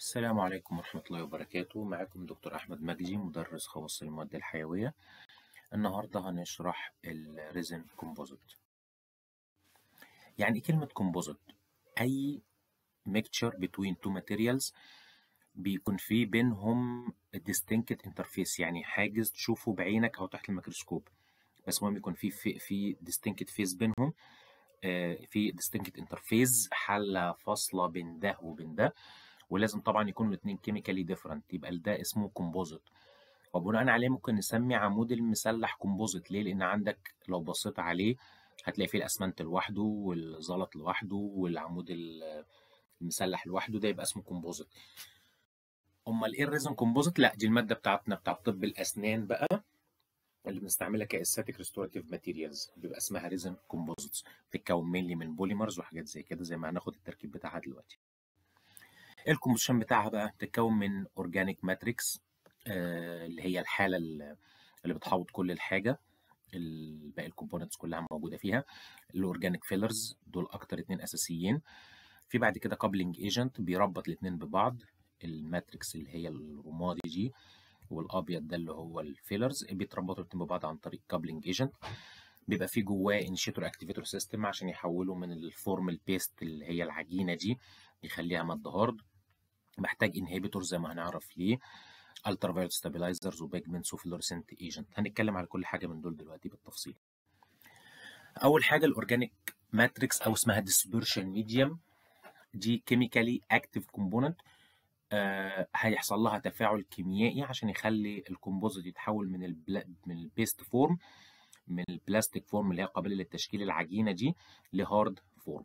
السلام عليكم ورحمة الله وبركاته معكم دكتور أحمد مجدي مدرس خواص المواد الحيوية النهاردة هنشرح الريزن كومبوزيت يعني إيه كلمة كومبوزيت أي mixture between two materials بيكون في بينهم distinct interface يعني حاجز تشوفه بعينك أو تحت الميكروسكوب بس المهم يكون في في, في distinct phase بينهم آه، في distinct interface حالة فاصلة بين ده وبين ده ولازم طبعا يكونوا الاثنين كيميكالي ديفرنت يبقى ده اسمه كومبوزيت وبناء عليه ممكن نسمي عمود المسلح كومبوزيت ليه لان عندك لو بصيت عليه هتلاقي فيه الاسمنت لوحده والزلط لوحده والعمود ال- المسلح لوحده ده يبقى اسمه كومبوزيت امال ايه الريزن كومبوزيت لا دي الماده بتاعتنا بتاع طب الاسنان بقى اللي بنستعملها كاستاتيك ريستوراتيف ماتيريالز بيبقى اسمها ريزن كومبوزيتس بتتكون مينلي من بوليمرز وحاجات زي كده زي ما هناخد التركيب بتاعها دلوقتي الكومبوزيشن بتاعها بقى بتتكون من اورجانيك ماتريكس اللي هي الحاله ال- اللي بتحوط كل الحاجه ال- باقي الكومبوننتس كلها موجوده فيها الاورجانيك فيلرز دول اكتر اتنين اساسيين في بعد كده كابلنج ايجنت بيربط الاتنين ببعض الماتريكس اللي هي الرمادي دي والابيض ده اللي هو الفيلرز بيتربطوا الاتنين ببعض عن طريق كابلنج ايجنت بيبقى فيه جواه انيشيتور اكتيفيتور سيستم عشان يحوله من الفورم البيست اللي هي العجينه دي يخليها ماده هارد محتاج انهبيتور زي ما هنعرف ليه الترا فايولت ستابلايزرز وبيجمنتس وفلورسنت ايجنت هنتكلم على كل حاجه من دول دلوقتي بالتفصيل اول حاجه الاورجانيك ماتريكس او اسمها ديسبرشن ميديوم دي كيميكالي اكتيف كومبوننت هيحصل لها تفاعل كيميائي عشان يخلي الكومبوزيت يتحول من البلا... من البيست فورم من البلاستيك فورم اللي هي قابله للتشكيل العجينه دي لهارد فورم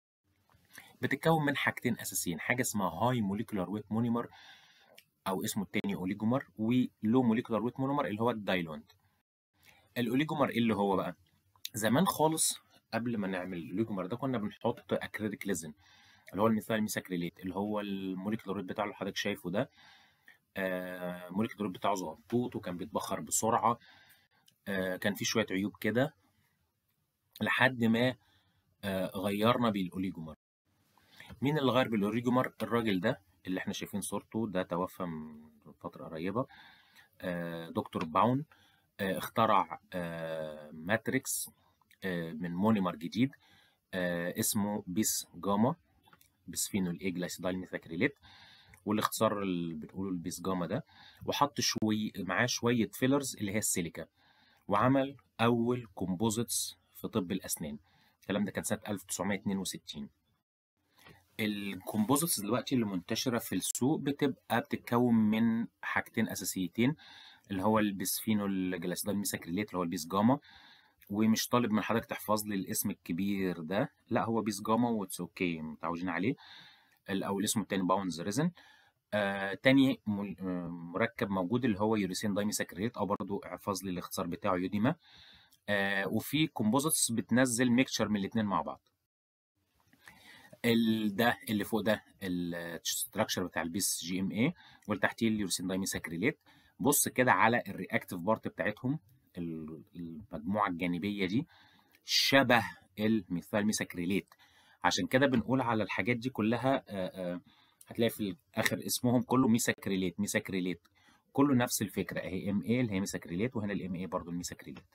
بتتكون من حاجتين اساسيين حاجه اسمها هاي موليكولار ويت مونيمر او اسمه التاني اوليجومر ولو موليكولار ويت مونيمر اللي هو الدايلوند الاوليجومر ايه اللي هو بقى زمان خالص قبل ما نعمل الاوليجومر ده كنا بنحط اكريليك ليزن اللي هو الميثايل ميساكريليت اللي هو الموليكولار ويت بتاعه اللي حضرتك شايفه ده آه موليكولار ويت بتاعه صغنطوط وكان بيتبخر بسرعه آه كان في شويه عيوب كده لحد ما آه غيرنا بالاوليجومر مين اللي غير بالاوريجومر الراجل ده اللي احنا شايفين صورته ده توفى من فتره قريبه آه، دكتور باون آه، اخترع آه، ماتريكس آه، من مونيمر جديد آه، اسمه بيس جاما بسفينول اي جلايسيدايل ميثاكريليت والاختصار اللي بنقوله البيس جاما ده وحط شوي معاه شويه فيلرز اللي هي السيليكا وعمل اول كومبوزيتس في طب الاسنان الكلام ده كان سنه 1962 الكومبوزيتس دلوقتي اللي منتشره في السوق بتبقى بتتكون من حاجتين اساسيتين اللي هو البسفينول جلاسيدال ميثاكريليت اللي هو البيس جاما ومش طالب من حضرتك تحفظ لي الاسم الكبير ده لا هو بيس جاما واتس اوكي متعودين عليه ال- او الاسم التاني باونز ريزن آه تاني مل- آه، مركب موجود اللي هو يوريسين دايميثاكريليت او برضو احفظ لي الاختصار بتاعه يوديما آه وفي كومبوزيتس بتنزل ميكشر من الاثنين مع بعض ال- ده اللي فوق ده الستراكشر بتاع البيس جي ام اي واللي تحتيه اليورسين دايميثاكريليت بص كده على الرياكتيف بارت بتاعتهم ال- المجموعه الجانبيه دي شبه الميثايل ميثاكريليت عشان كده بنقول على الحاجات دي كلها آه، آه، هتلاقي في الاخر اسمهم كله ميثاكريليت ميثاكريليت كله نفس الفكره اهي ام اي اللي هي ميثاكريليت وهنا الام اي برضه الميثاكريليت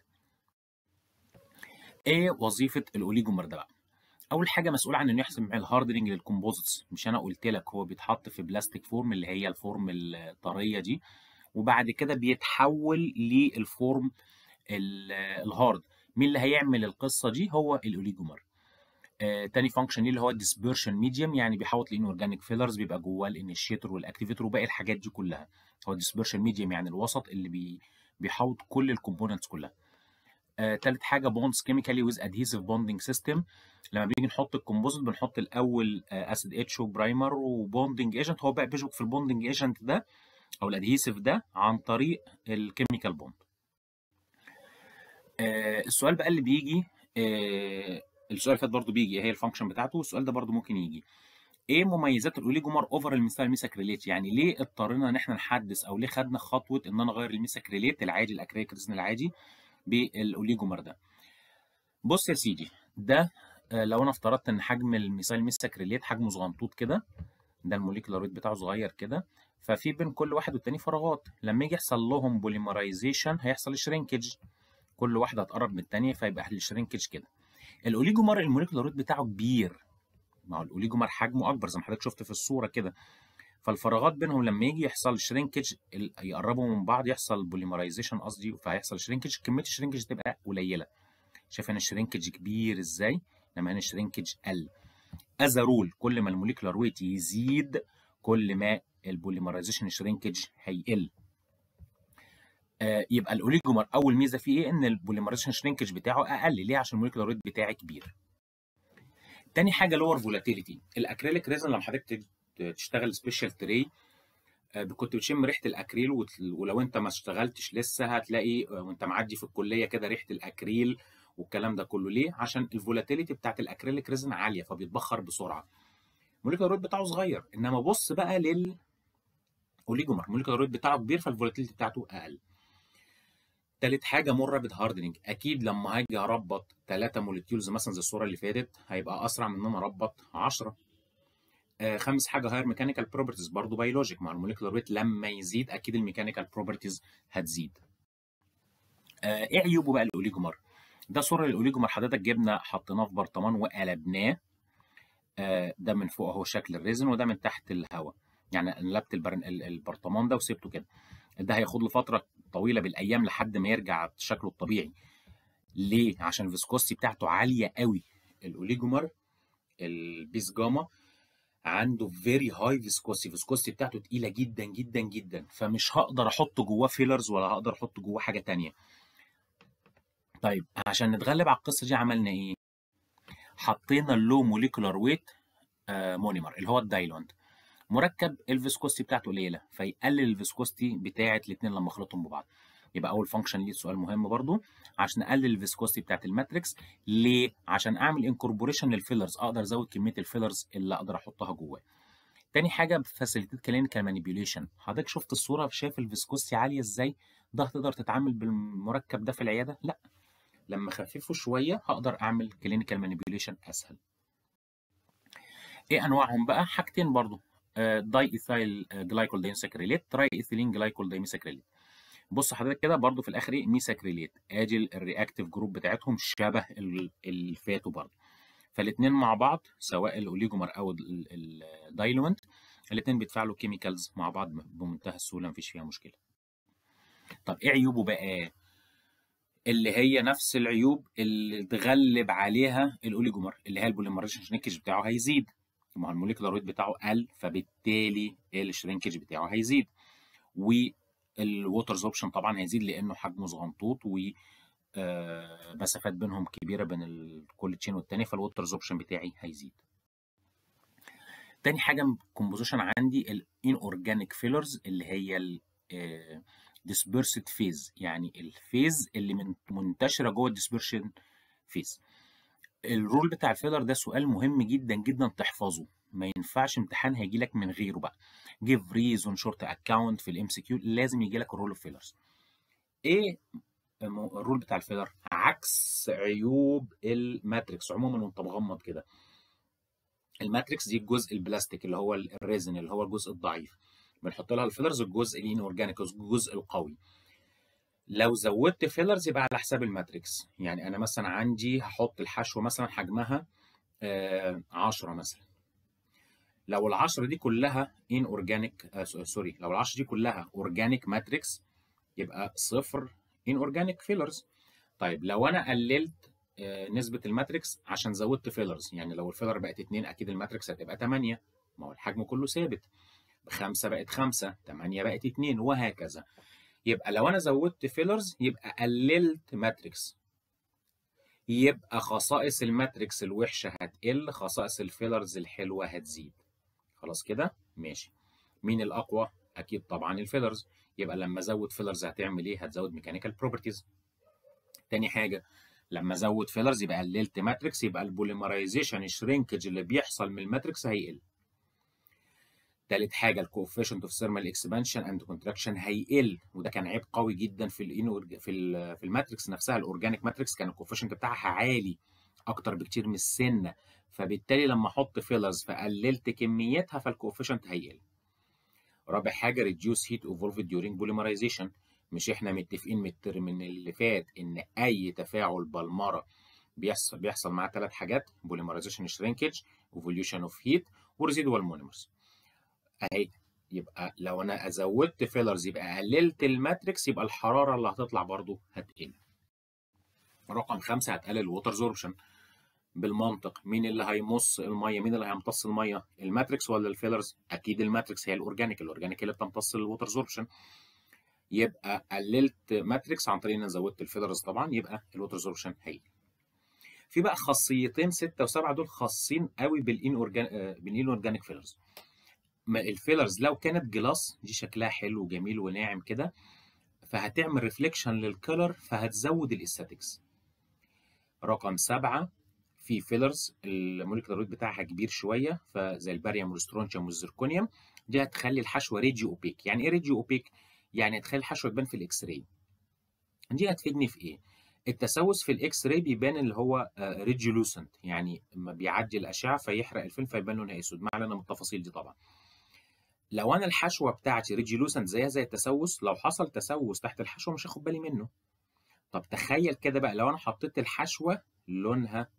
ايه وظيفه الاوليجومر ده بقى اول حاجه مسؤول عن انه يحسب الهاردنج للكومبوزيتس مش انا قلت لك هو بيتحط في بلاستيك فورم اللي هي الفورم الطريه دي وبعد كده بيتحول للفورم ال- الهارد مين اللي هيعمل القصه دي هو الاوليجومر آه، تاني فانكشن اللي هو الديسبرشن ميديوم يعني بيحوط لان اورجانيك فيلرز بيبقى جواه الانيشيتور والاكتيفيتور وباقي الحاجات دي كلها هو الديسبرشن ميديوم يعني الوسط اللي بي بيحوط كل الكومبوننتس كلها آه، تالت حاجه بوندز كيميكالي ويز ادهيسيف بوندنج سيستم لما بنيجي نحط الكومبوزيت بنحط الاول اسيد اتش وبرايمر وبوندنج ايجنت هو بقى بيشبك في البوندنج ايجنت ده او الادهيسيف ده عن طريق الكيميكال بوند آه، السؤال بقى اللي بيجي آه، السؤال اللي فات برضه بيجي هي الفانكشن بتاعته والسؤال ده برضه ممكن يجي ايه مميزات الاوليجومر اوفر الميثايل ميثاكريليت يعني ليه اضطرينا ان احنا نحدث او ليه خدنا خطوه ان انا اغير الميثاكريليت العادي الاكريليك ريزن العادي بالاوليجومر ده بص يا سيدي ده آه، لو انا افترضت ان حجم الميثايل ميثاكريليت حجمه صغنطوط كده ده الموليكولار ويت بتاعه صغير كده ففي بين كل واحد والتاني فراغات لما يجي يحصل لهم بوليمرايزيشن هيحصل شرينكج كل واحده هتقرب من الثانيه فيبقى الشرينكج كده الاوليجومر الموليكولار ويت بتاعه كبير ما هو الاوليجومر حجمه اكبر زي ما حضرتك شفت في الصوره كده فالفراغات بينهم لما يجي يحصل شرينكج يقربوا من بعض يحصل بوليمرايزيشن قصدي فهيحصل شرينكج كميه الشرينكج تبقى قليله شايف هنا الشرينكج كبير ازاي لما هنا الشرينكج قل از رول كل ما الموليكولار ويت يزيد كل ما البوليمرايزيشن شرينكج هيقل آه يبقى الاوليجومر اول ميزه فيه ايه ان البوليمرايزيشن شرينكج بتاعه اقل ليه عشان الموليكولار ويت بتاعي كبير تاني حاجه لور فولاتيليتي الاكريليك ريزن لما حضرتك تشتغل سبيشال تري كنت بتشم ريحه الاكريل ولو انت ما اشتغلتش لسه هتلاقي وانت معدي في الكليه كده ريحه الاكريل والكلام ده كله ليه عشان الفولاتيليتي بتاعت الاكريليك ريزن عاليه فبيتبخر بسرعه الموليكولار ويت بتاعه صغير انما بص بقى لل اوليجومر الموليكولار ويت بتاعه كبير فالفولاتيليتي بتاعته اقل تالت حاجه مور رابيد هاردنينج اكيد لما هاجي اربط ثلاثه موليكيولز مثلا زي الصوره اللي فاتت هيبقى اسرع من ان انا اربط 10 آه خامس حاجه هاير ميكانيكال بروبرتيز برضه بيولوجيك مع الموليكولار ويت لما يزيد اكيد الميكانيكال بروبرتيز هتزيد آه ايه عيوبه بقى الاوليجومر ده صوره للاوليجومر حضرتك جبنا حطيناه في برطمان وقلبناه آه ده من فوق اهو شكل الريزن وده من تحت الهواء يعني قلبت البرطمان ده وسبته كده ده هياخد له فتره طويله بالايام لحد ما يرجع شكله الطبيعي ليه عشان الفيسكوستي بتاعته عاليه قوي الاوليجومر البيس جاما عنده فيري هاي فيسكوستي فيسكوستي بتاعته تقيله جدا جدا جدا فمش هقدر احط جواه فيلرز ولا هقدر احط جواه حاجه تانية طيب عشان نتغلب على القصه دي عملنا ايه حطينا اللو موليكولار ويت مونيمر اللي هو الدايلوند مركب الفيسكوستي بتاعته قليله فيقلل الفيسكوستي بتاعه الاثنين لما اخلطهم ببعض يبقى اول فانكشن ليه سؤال مهم برضو عشان اقلل الفيسكوستي بتاعه الماتريكس ليه عشان اعمل انكوربوريشن للفيلرز اقدر ازود كميه الفيلرز اللي اقدر احطها جواه تاني حاجه فاسيليتيت كلينيكال مانيبيوليشن حضرتك شفت الصوره شايف الفيسكوستي عاليه ازاي ده هتقدر تتعامل بالمركب ده في العياده لا لما اخففه شويه هقدر اعمل كلينيكال مانيبيوليشن اسهل ايه انواعهم بقى حاجتين برضو داي ايثايل جلايكول دايميثاكريليت تراي ايثيلين جلايكول دايميثاكريليت بص حضرتك كده برضو في الاخر ايه ميثاكريليت ادي الرياكتيف جروب بتاعتهم شبه الفاتو برضو فالاثنين مع بعض سواء الاوليجومر او الدايلومنت الاثنين بيتفاعلوا كيميكالز مع بعض بمنتهى السهوله مفيش فيها مشكله طب ايه عيوبه بقى اللي هي نفس العيوب اللي تغلب عليها الاوليجومر اللي هي البوليمرايزيشن شرينكج بتاعه هيزيد ما هو الموليكولار ويت بتاعه قل فبالتالي الشرينكج بتاعه هيزيد والووتر زوبشن طبعا هيزيد لانه حجمه صغنطوط و مسافات بينهم كبيره بين كل تشين والتاني فالووتر زوبشن بتاعي هيزيد تاني حاجه كومبوزيشن عندي الان اورجانيك فيلرز اللي هي ديسبيرسد فيز يعني الفيز اللي من منتشره جوه الديسبيرشن فيز الرول بتاع الفيلر ده سؤال مهم جدا جدا تحفظه ما ينفعش امتحان هيجي لك من غيره بقى جيف ريزون شورت اكاونت في الام سي كيو لازم يجي لك الرول اوف فيلرز ايه الرول بتاع الفيلر عكس عيوب الماتريكس عموما وانت مغمض كده الماتريكس دي الجزء البلاستيك اللي هو الريزن اللي هو الجزء الضعيف بنحط لها الفيلرز الجزء الين اورجانيك الجزء القوي لو زودت فيلرز يبقى على حساب الماتريكس يعني انا مثلا عندي هحط الحشوه مثلا حجمها 10 مثلا لو ال10 دي كلها ان اورجانيك آه سوري لو ال10 دي كلها اورجانيك ماتريكس يبقى صفر ان اورجانيك فيلرز طيب لو انا قللت آه نسبه الماتريكس عشان زودت فيلرز يعني لو الفيلر بقت 2 اكيد الماتريكس هتبقى 8 ما هو الحجم كله ثابت خمسة بقت خمسة تمانية بقت اتنين وهكذا يبقى لو أنا زودت فيلرز يبقى قللت ماتريكس يبقى خصائص الماتريكس الوحشة هتقل خصائص الفيلرز الحلوة هتزيد خلاص كده ماشي مين الأقوى أكيد طبعا الفيلرز يبقى لما أزود فيلرز هتعمل إيه هتزود ميكانيكال بروبرتيز تاني حاجة لما ازود فيلرز يبقى قللت ماتريكس يبقى البوليمرايزيشن الشرينكج اللي بيحصل من الماتريكس هيقل تالت حاجه الكوفيشنت اوف ثيرمال اكسبانشن اند كونتراكشن هيقل وده كان عيب قوي جدا في الانو في ال في الماتريكس نفسها الاورجانيك ماتريكس كان الكوفيشنت بتاعها عالي اكتر بكتير من السنه فبالتالي لما احط فيلرز فقللت كميتها فالكوفيشنت هيقل رابع حاجه ريديوس هيت ايفولف ديورينج بوليمرايزيشن مش احنا متفقين من الترم من اللي فات ان اي تفاعل بلمره بيحصل بيحصل معاه ثلاث حاجات بوليمرايزيشن شرينكج ايفوليوشن اوف هيت وريزيدوال مونيمرز اهي يبقى لو انا زودت فيلرز يبقى قللت الماتريكس يبقى الحراره اللي هتطلع برضو هتقل رقم خمسة هتقلل الووتر زوربشن بالمنطق مين اللي هيمص الميه مين اللي هيمتص الميه الماتريكس ولا الفيلرز اكيد الماتريكس هي الاورجانيك الاورجانيك اللي بتمتص الووتر زوربشن يبقى قللت ماتريكس عن طريق ان زودت الفيلرز طبعا يبقى الووتر زوربشن هيقل في بقى خاصيتين ستة وسبعة دول خاصين قوي بالان اورجان بالان اورجانيك فيلرز الفيلرز لو كانت جلاس دي شكلها حلو وجميل وناعم كده فهتعمل ريفليكشن للكلر فهتزود الاستاتيكس رقم سبعة في فيلرز الموليكولار ويت بتاعها كبير شويه فزي الباريوم والسترونشيوم والزركونيوم دي هتخلي الحشوه ريديو اوبيك يعني ايه ريديو اوبيك يعني هتخلي الحشوه تبان في الاكس راي دي هتفيدني في ايه التسوس في الاكس راي بيبان اللي هو ريديولوسنت يعني لما بيعدي الاشعه فيحرق الفيلم فيبان لونها اسود ما علينا من التفاصيل دي طبعا لو انا الحشوه بتاعتي ريديولوسنت زيها زي التسوس لو حصل تسوس تحت الحشوه مش هاخد بالي منه طب تخيل كده بقى لو انا حطيت الحشوه لونها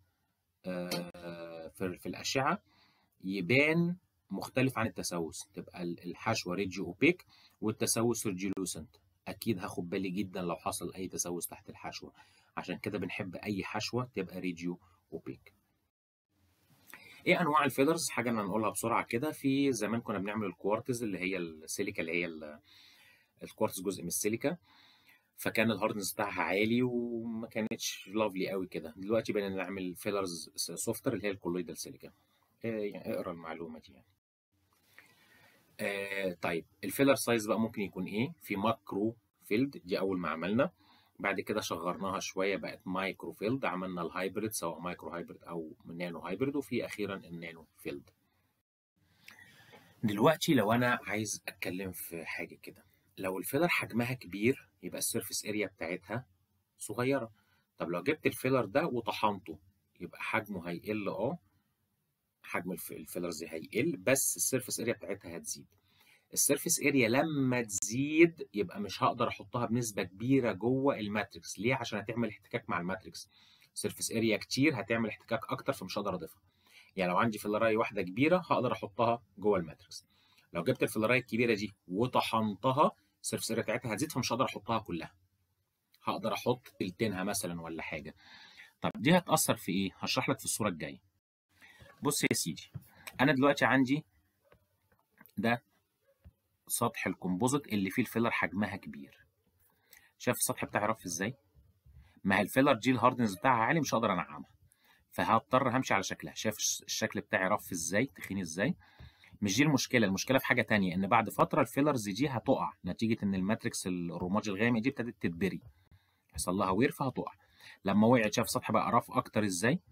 في الاشعه يبان مختلف عن التسوس تبقى الحشوه ريديو اوبيك والتسوس ريديولوسنت اكيد هاخد بالي جدا لو حصل اي تسوس تحت الحشوه عشان كده بنحب اي حشوه تبقى ريديو اوبيك ايه انواع الفيلرز حاجه انا نقولها بسرعه كده في زمان كنا بنعمل الكوارتز اللي هي السيليكا اللي هي الكوارتز جزء من السيليكا فكان الهاردنس بتاعها عالي وما كانتش لافلي قوي كده دلوقتي بقينا نعمل فيلرز سوفتر اللي هي الكولويدال سيليكا يعني اقرا المعلومه دي يعني آه طيب الفيلر سايز بقى ممكن يكون ايه في ماكرو فيلد دي اول ما عملنا بعد كده صغرناها شويه بقت مايكرو فيلد عملنا الهايبريد سواء مايكرو هايبريد او نانو هايبريد وفي اخيرا النانو فيلد دلوقتي لو انا عايز اتكلم في حاجه كده لو الفيلر حجمها كبير يبقى السيرفيس اريا بتاعتها صغيره طب لو جبت الفيلر ده وطحنته يبقى حجمه هيقل اه حجم الفيلرز هيقل بس السيرفيس اريا بتاعتها هتزيد السيرفيس اريا لما تزيد يبقى مش هقدر احطها بنسبه كبيره جوه الماتريكس ليه عشان هتعمل احتكاك مع الماتريكس سيرفيس اريا كتير هتعمل احتكاك اكتر فمش هقدر اضيفها يعني لو عندي فيلرايه واحده كبيره هقدر احطها جوه الماتريكس لو جبت الفيلرايه الكبيره دي وطحنتها السيرفيس اريا بتاعتها هتزيد فمش هقدر احطها كلها هقدر احط تلتينها مثلا ولا حاجه طب دي هتاثر في ايه هشرح لك في الصوره الجايه بص يا سيدي انا دلوقتي عندي ده سطح الكومبوزيت اللي فيه الفيلر حجمها كبير شايف السطح بتاعي رف ازاي ما هي الفيلر دي الهاردنس بتاعها عالي مش هقدر انعمها فهضطر همشي على شكلها شايف الشكل بتاعي رف ازاي تخين ازاي مش دي المشكله المشكله في حاجه تانية ان بعد فتره الفيلرز دي هتقع نتيجه ان الماتريكس الرماج الغامق دي ابتدت تتبري يحصل لها وير فهتقع لما وقعت شايف السطح بقى رف اكتر ازاي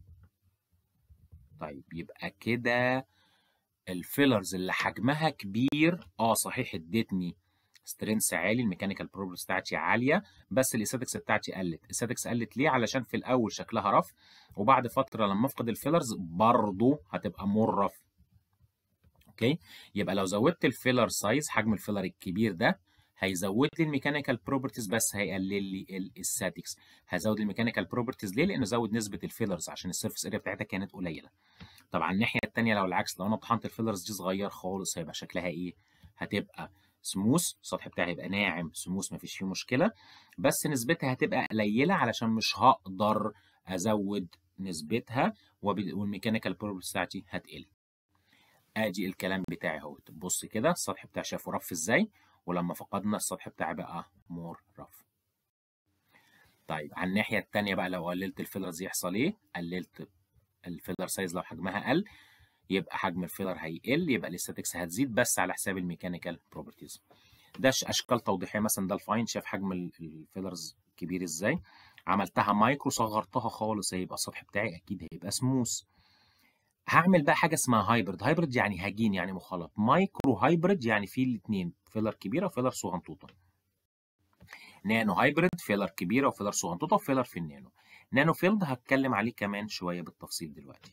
طيب يبقى كده الفيلرز اللي حجمها كبير اه صحيح ادتني سترينث عالي الميكانيكال بروبرتيز بتاعتي عاليه بس الاستاتكس بتاعتي قلت الاستاتكس قلت ليه علشان في الاول شكلها رف وبعد فتره لما افقد الفيلرز برضه هتبقى مور رف اوكي يبقى لو زودت الفيلر سايز حجم الفيلر الكبير ده هيزود لي الميكانيكال بروبرتيز بس هيقلل لي الاستاتكس هزود الميكانيكال بروبرتيز ليه لانه زود نسبه الفيلرز عشان السيرفيس اريا بتاعتها كانت قليله طبعا الناحيه الثانيه لو العكس لو انا طحنت الفيلرز دي صغير خالص هيبقى شكلها ايه هتبقى سموث السطح بتاعي هيبقى ناعم سموث مفيش فيه مشكله بس نسبتها هتبقى قليله علشان مش هقدر ازود نسبتها والميكانيكال بروبرتيز بتاعتي هتقل ادي الكلام بتاعي اهو بص كده السطح بتاعي شافه رف ازاي ولما فقدنا السطح بتاعي بقى مور رف طيب على الناحيه الثانيه بقى لو قللت الفيلرز يحصل ايه قللت الفيلر سايز لو حجمها قل يبقى حجم الفيلر هيقل يبقى الاستاتكس هتزيد بس على حساب الميكانيكال بروبرتيز ده اشكال توضيحيه مثلا ده الفاين شاف حجم الفيلرز كبير ازاي عملتها مايكرو صغرتها خالص هيبقى السطح بتاعي اكيد هيبقى سموث هعمل بقى حاجه اسمها هايبرد هايبرد يعني هجين يعني مخلط مايكرو هايبرد يعني فيه الاثنين فيلر كبيره وفيلر صغنطوطه نانو هايبريد فيلر كبيره وفيلر صغنطوطه وفيلر في النانو نانو فيلد هتكلم عليه كمان شويه بالتفصيل دلوقتي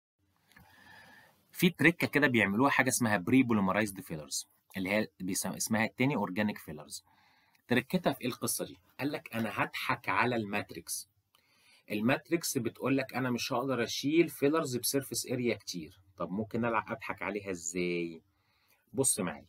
في تريكه كده بيعملوها حاجه اسمها بري بوليمرايزد فيلرز اللي هي بيسم... اسمها التاني اورجانيك فيلرز تركتها في ايه القصه دي قال لك انا هضحك على الماتريكس الماتريكس بتقول لك انا مش هقدر اشيل فيلرز بسيرفيس اريا كتير طب ممكن العب اضحك عليها ازاي بص معايا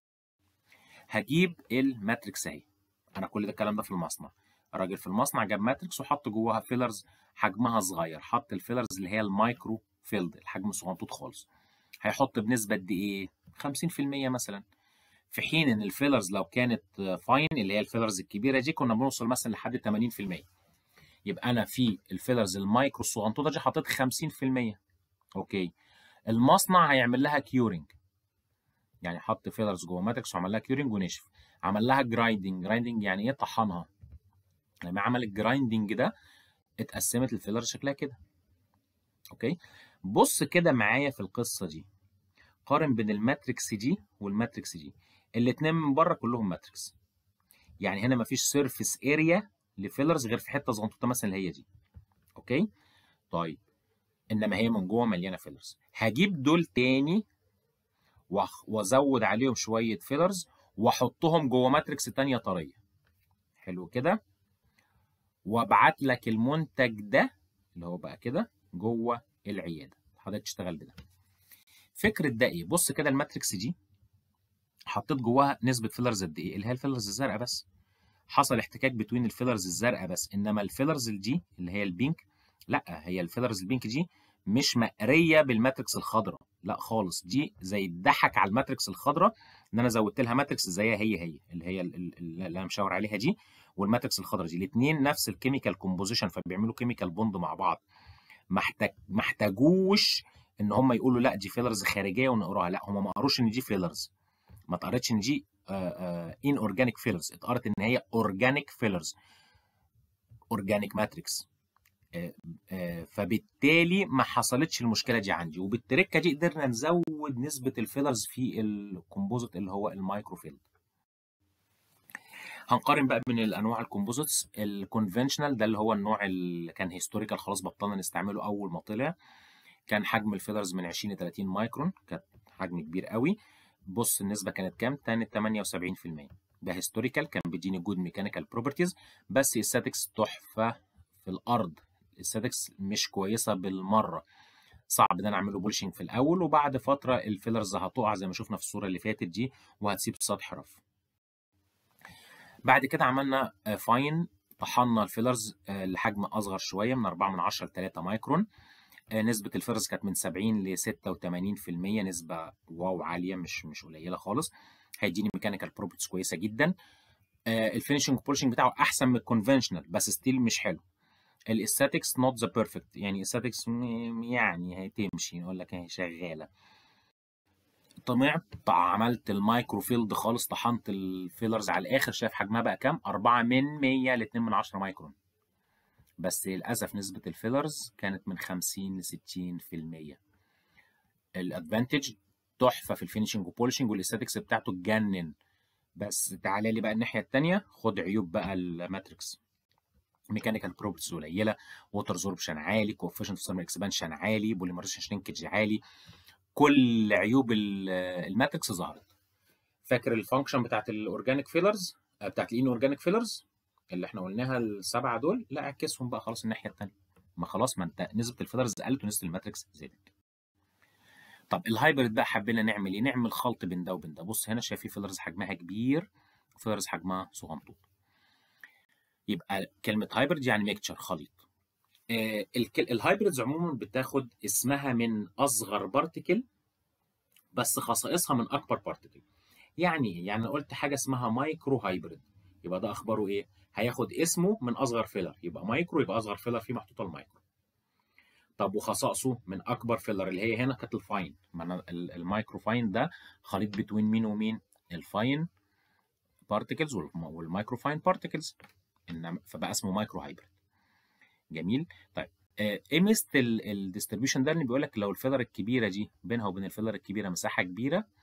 هجيب الماتريكس اهي انا كل ده الكلام ده في المصنع راجل في المصنع جاب ماتريكس وحط جواها فيلرز حجمها صغير حط الفيلرز اللي هي المايكرو فيلد الحجم صغنطوط خالص هيحط بنسبه قد ايه 50% مثلا في حين ان الفيلرز لو كانت فاين اللي هي الفيلرز الكبيره دي كنا بنوصل مثلا لحد 80% يبقى انا في الفيلرز المايكرو الصغنطوطه دي حطيت 50% اوكي المصنع هيعمل لها كيورنج يعني حط فيلرز جوه ماتريكس وعمل لها كيورنج ونشف عمل لها جرايندنج جرايندنج يعني ايه طحنها لما عمل الجرايندنج ده اتقسمت الفيلر شكلها كده اوكي بص كده معايا في القصه دي قارن بين الماتريكس دي والماتريكس دي الاثنين من بره كلهم ماتريكس يعني هنا مفيش سيرفيس اريا لفيلرز غير في حته صغنطوطه مثلا اللي هي دي اوكي طيب انما هي من جوه مليانه فيلرز هجيب دول تاني وازود عليهم شويه فيلرز واحطهم جوه ماتريكس تانية طريه حلو كده وابعت لك المنتج ده اللي هو بقى كده جوه العياده حضرتك تشتغل بده فكره ده ايه بص كده الماتريكس دي حطيت جواها نسبه فيلرز قد ايه اللي هي الفيلرز الزرقاء بس حصل احتكاك بين الفيلرز الزرقاء بس انما الفيلرز دي اللي هي البينك لا هي الفيلرز البينك دي مش مقريه بالماتريكس الخضراء لا خالص دي زي اتضحك على الماتريكس الخضراء ان انا زودت لها ماتريكس زيها هي هي اللي هي اللي انا مشاور عليها دي والماتريكس الخضراء دي الاثنين نفس الكيميكال كومبوزيشن فبيعملوا كيميكال بوند مع بعض محتاج محتاجوش ان هم يقولوا لا دي فيلرز خارجيه ونقراها لا هم ما قروش ان دي فيلرز ما اتقرتش ان دي ان اورجانيك فيلرز اتقرت ان هي اورجانيك فيلرز اورجانيك ماتريكس فبالتالي ما حصلتش المشكله دي عندي وبالتركه دي قدرنا نزود نسبه الفيلرز في الكومبوزيت اللي هو المايكرو فيلد هنقارن بقى بين الانواع الكومبوزيتس الكونفنشنال ده اللي هو النوع اللي كان هيستوريكال خلاص بطلنا نستعمله اول ما طلع كان حجم الفيلرز من 20 ل 30 مايكرون كانت حجم كبير قوي بص النسبه كانت كام كانت 78% ده هيستوريكال كان بيديني جود ميكانيكال بروبرتيز بس الستاتكس تحفه في الارض الستاتكس مش كويسه بالمره صعب ان انا اعمله بولشنج في الاول وبعد فتره الفيلرز هتقع زي ما شفنا في الصوره اللي فاتت دي وهتسيب سطح رف بعد كده عملنا فاين طحنا الفيلرز لحجم اصغر شويه من 4 من 10 ل 3 مايكرون نسبة الفيلرز كانت من 70 ل 86% نسبة واو عالية مش مش قليلة خالص هيديني ميكانيكال بروبرتيز كويسة جدا الفينشنج بولشنج بتاعه أحسن من الكونفنشنال بس ستيل مش حلو الاستاتكس نوت ذا بيرفكت يعني استاتكس يعني هتمشي يقول لك هي شغالة طمعت عملت المايكرو فيلد خالص طحنت الفيلرز على الاخر شايف حجمها بقى كام 4 من 100 ل 2 من 10 مايكرون بس للاسف نسبه الفيلرز كانت من 50 ل 60% الادفانتج تحفه في الفينشنج وبولشنج والاستاتكس بتاعته تجنن بس تعالى لي بقى الناحيه الثانيه خد عيوب بقى الماتريكس ميكانيكال بروبرتيز قليله ووتر زوربشن عالي كوفيشنت ثيرمال اكسبانشن عالي بوليمرايزيشن شرينكج عالي كل عيوب الماتريكس ظهرت فاكر الفانكشن بتاعت الاورجانيك فيلرز بتاعت الان اورجانيك فيلرز اللي احنا قلناها السبعه دول لا اعكسهم بقى خلاص الناحيه الثانيه ما خلاص ما انت نسبه الفيلرز قلت ونسبه الماتريكس زادت طب الهايبرد بقى حبينا نعمل ايه نعمل خلط بين ده وبين ده بص هنا شايف في فيلرز حجمها كبير وفيلرز حجمها صغنطوط يبقى كلمه هايبرد يعني ميكتشر خليط آه الهايبريدز عموما بتاخد اسمها من اصغر بارتيكل بس خصائصها من اكبر بارتيكل يعني ايه يعني قلت حاجه اسمها مايكرو هايبريد يبقى ده اخباره ايه هياخد اسمه من اصغر فيلر يبقى مايكرو يبقى اصغر فيلر فيه محطوطه المايكرو طب وخصائصه من اكبر فيلر اللي هي هنا كانت الفاين معنى المايكرو فاين ده خليط بين مين ومين الفاين بارتيكلز والمايكرو فاين بارتيكلز انما فبقى اسمه مايكرو هايبريد جميل طيب ايه ميزه الديستريبيوشن ده اللي بيقول لك لو الفيلر الكبيره دي بينها وبين الفيلر الكبيره مساحه كبيره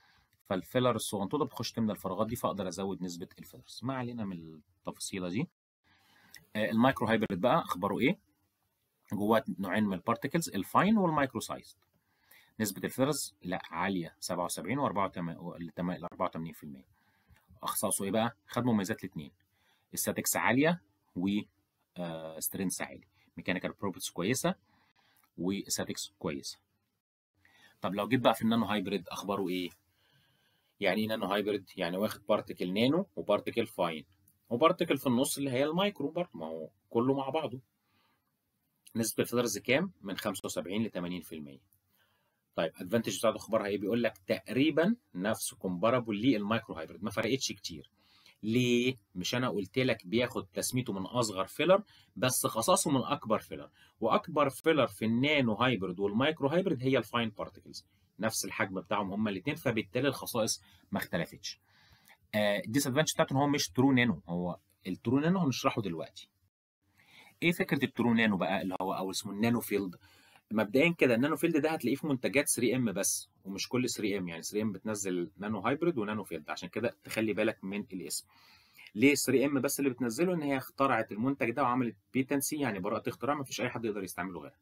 فالفيلر الصغنطوطه بتخش تملى الفراغات دي فاقدر ازود نسبه الفيلرز ما علينا من التفاصيله دي آه، المايكرو هايبريد بقى اخباره ايه جواه نوعين من البارتكلز الفاين والمايكرو سايز نسبه الفيلرز لا عاليه 77 و 84% اخصائصه ايه بقى خد مميزات الاثنين الستاتكس عاليه و سترينث عالي ميكانيكال بروبرتيز كويسه وستاتكس كويسه طب لو جيت بقى في النانو هايبريد اخباره ايه يعني ايه نانو هايبريد يعني واخد بارتكل نانو وبارتكل فاين وبارتكل في النص اللي هي المايكرو برضه ما هو كله مع بعضه نسبه الفيلرز كام من 75 ل 80% طيب ادفانتج بتاعته اخبارها ايه بيقول لك تقريبا نفس كومبارابل للمايكرو هايبريد ما فرقتش كتير ليه مش انا قلت لك بياخد تسميته من اصغر فيلر بس خصاصه من اكبر فيلر واكبر فيلر في النانو هايبريد والمايكرو هايبريد هي الفاين بارتكلز نفس الحجم بتاعهم هما الاثنين فبالتالي الخصائص ما اختلفتش الديس ادفانتج بتاعته ان هو مش ترو نانو هو الترو نانو هنشرحه دلوقتي ايه فكره الترو نانو بقى اللي هو او اسمه النانو فيلد مبدئيا كده النانو فيلد ده هتلاقيه في منتجات 3 ام بس ومش كل 3 ام يعني 3 ام بتنزل نانو هايبريد ونانو فيلد عشان كده تخلي بالك من الاسم ليه 3 ام بس اللي بتنزله ان هي اخترعت المنتج ده وعملت بيتنسي يعني براءه اختراع ما فيش اي حد يقدر يستعمله غيرها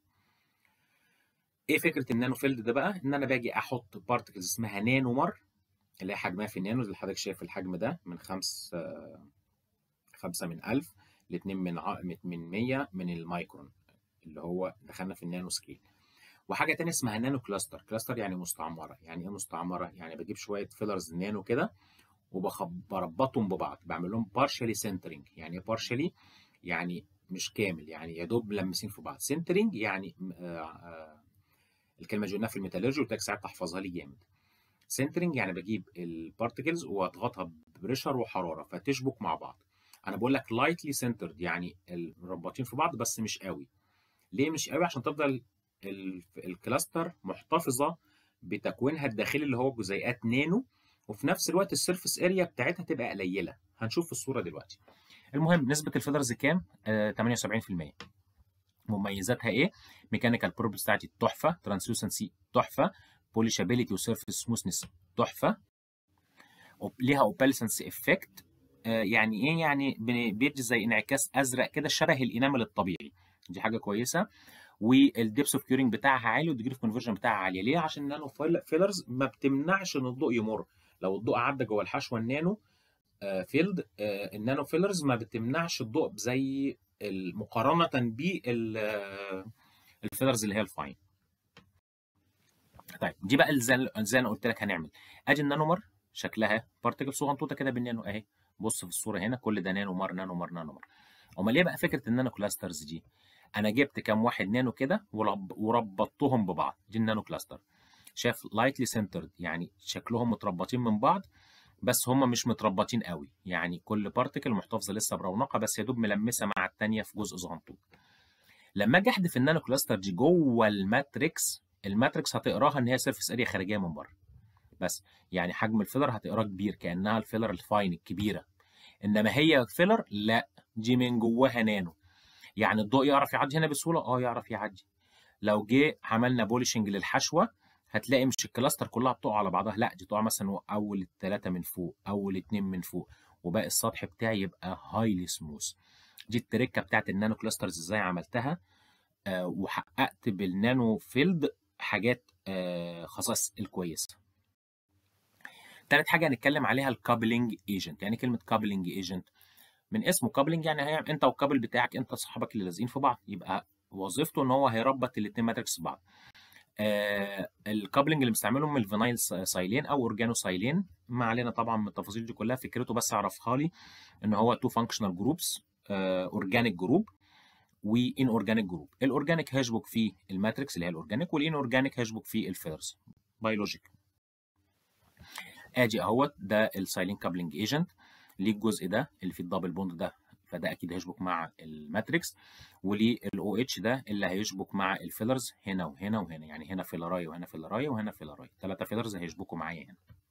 ايه فكره النانو فيلد ده بقى ان انا باجي احط بارتكلز اسمها نانو مر اللي هي حجمها في النانو اللي حضرتك شايف الحجم ده من 5 5 من 1000 ل 2 من ع... من 100 من المايكرون اللي هو دخلنا في النانو سكيل وحاجه تانية اسمها نانو كلاستر كلاستر يعني مستعمره يعني ايه مستعمره يعني بجيب شويه فيلرز نانو كده وبربطهم ببعض بعمل لهم بارشلي سنترنج يعني ايه بارشلي يعني مش كامل يعني يا دوب ملمسين في بعض سنترنج يعني آآ آآ الكلمه اللي قلناها في الميتالرجي قلت لك ساعات تحفظها لي جامد سنترنج يعني بجيب البارتكلز واضغطها ببريشر وحراره فتشبك مع بعض انا بقول لك لايتلي سنترد يعني مربطين في بعض بس مش قوي ليه مش قوي عشان تفضل الكلاستر محتفظه بتكوينها الداخلي اللي هو جزيئات نانو وفي نفس الوقت السيرفيس اريا بتاعتها تبقى قليله هنشوف في الصوره دلوقتي المهم نسبه الفيلرز كام آه 78% مميزاتها ايه ميكانيكال بروبرتيز بتاعتي تحفه ترانسلوسنسي تحفه بوليشابيليتي وسيرفيس سموثنس تحفه ليها اوبالسنس افكت آه يعني ايه يعني بيدي زي انعكاس ازرق كده شبه الانامل الطبيعي دي حاجه كويسه والديبس اوف كيورنج بتاعها عالي والديجري اوف كونفرجن بتاعها عاليه ليه عشان النانو فيلرز ما بتمنعش ان الضوء يمر لو الضوء عدى جوه الحشوه النانو آه فيلد آه النانو فيلرز ما بتمنعش الضوء زي مقارنه بالفيلرز اللي هي الفاين طيب دي بقى زي انا قلت لك هنعمل ادي النانومر شكلها بارتكل صغنطوطه كده بالنانو اهي بص في الصوره هنا كل ده نانو مر نانو مر نانو مر امال ليه بقى فكره النانو كلاسترز دي انا جبت كام واحد نانو كده وربطتهم ببعض دي النانو كلاستر شاف لايتلي سنترد يعني شكلهم متربطين من بعض بس هم مش متربطين قوي يعني كل بارتكل محتفظه لسه برونقها بس يا دوب ملمسه مع الثانيه في جزء صغنطوط لما اجي احذف النانو كلاستر دي جوه الماتريكس الماتريكس هتقراها ان هي سيرفيس اريا خارجيه من بره بس يعني حجم الفيلر هتقراه كبير كانها الفيلر الفاين الكبيره انما هي فيلر لا دي من جواها نانو يعني الضوء يعرف يعدي هنا بسهوله اه يعرف يعدي لو جه عملنا بوليشنج للحشوه هتلاقي مش الكلاستر كلها بتقع على بعضها لا دي تقع مثلا اول الثلاثه من فوق اول اتنين من فوق وباقي السطح بتاعي يبقى هايلي سموث دي التركه بتاعت النانو كلاسترز ازاي عملتها آه وحققت بالنانو فيلد حاجات آه خصائص الكويسه تالت حاجه هنتكلم عليها الكابلنج ايجنت يعني كلمه كابلنج ايجنت من اسمه كابلنج يعني هي انت والكابل بتاعك انت صحابك اللي لازقين في بعض يبقى وظيفته ان هو هيربط الاثنين ماتريكس في بعض آه الكابلنج اللي بنستعملهم من الفينايل سايلين او اورجانو سايلين ما علينا طبعا من التفاصيل دي كلها فكرته بس اعرفها لي ان هو تو فانكشنال جروبس اورجانيك جروب وان اورجانيك جروب الاورجانيك هيشبك في الماتريكس اللي هي الاورجانيك والان اورجانيك هيشبك في الفيلرز بيولوجيك ادي اهوت ده السايلين كابلنج ايجنت ليه الجزء ده اللي فيه الدبل بوند ده فده اكيد هيشبك مع الماتريكس وليه الاو اتش ده اللي هيشبك مع الفيلرز هنا وهنا وهنا يعني هنا فيلراي وهنا فيلراي وهنا فيلراي ثلاثه فيلرز هيشبكوا معايا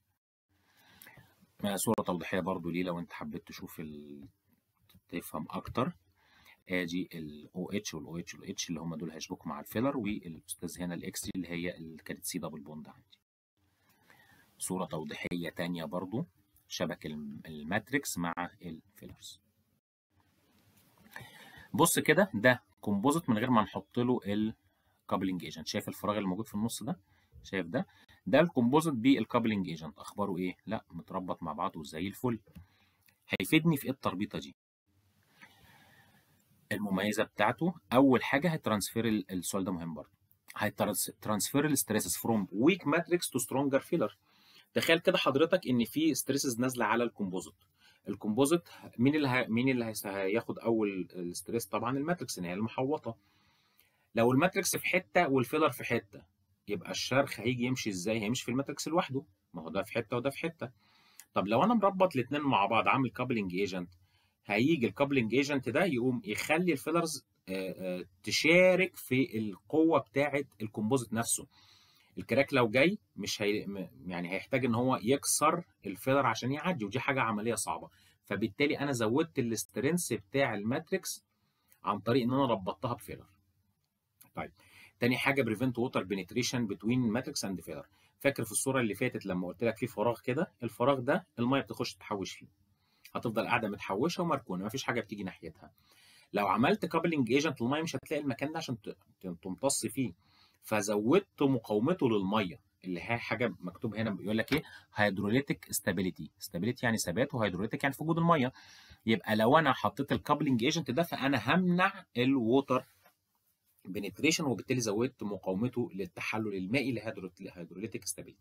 هنا صوره توضيحيه برضو ليه لو انت حبيت تشوف ال... تفهم اكتر ادي الاو اتش والاو اتش والاو اتش اللي هم دول هيشبكوا مع الفيلر والاستاذ هنا الاكس اللي هي اللي كانت سي دبل بوند عندي صورة توضيحية تانية برضو شبك الماتريكس مع الفيلرز بص كده ده كومبوزيت من غير ما نحط له الكابلنج ايجنت شايف الفراغ اللي موجود في النص ده شايف ده ده الكومبوزيت بالكابلنج ايجنت اخباره ايه لا متربط مع بعضه زي الفل هيفيدني في ايه التربيطه دي المميزه بتاعته اول حاجه هترانسفير السؤال ده مهم برضه هترانسفير الستريسز فروم ويك ماتريكس تو سترونجر فيلر تخيل كده حضرتك ان في ستريسز نازله على الكومبوزيت الكومبوزيت مين اللي ه... مين اللي هياخد اول الستريس طبعا الماتريكس ان هي المحوطه لو الماتريكس في حته والفيلر في حته يبقى الشرخ هيجي يمشي ازاي هيمشي في الماتريكس لوحده ما هو ده في حته وده في حته طب لو انا مربط الاثنين مع بعض عامل كابلنج ايجنت هيجي الكابلنج ايجنت ده يقوم يخلي الفيلرز تشارك في القوه بتاعه الكومبوزيت نفسه الكراك لو جاي مش هي يعني هيحتاج ان هو يكسر الفيلر عشان يعدي ودي حاجه عمليه صعبه فبالتالي انا زودت الاسترنس بتاع الماتريكس عن طريق ان انا ربطتها بفيلر طيب تاني حاجه بريفنت ووتر بنتريشن بتوين ماتريكس اند فيلر فاكر في الصوره اللي فاتت لما قلت لك في فراغ كده الفراغ ده الميه بتخش تحوش فيه هتفضل قاعده متحوشه ومركونه مفيش حاجه بتيجي ناحيتها لو عملت كابلنج ايجنت للميه مش هتلاقي المكان ده عشان تمتص فيه فزودت مقاومته للميه اللي هي حاجه مكتوب هنا بيقول لك ايه هيدروليتيك ستابيليتي ستابيليتي يعني ثبات وهيدروليتيك يعني في وجود الميه يبقى لو انا حطيت الكابلنج ايجنت ده فانا همنع الووتر بنتريشن وبالتالي زودت مقاومته للتحلل المائي لهيدروليتيك ستابيليتي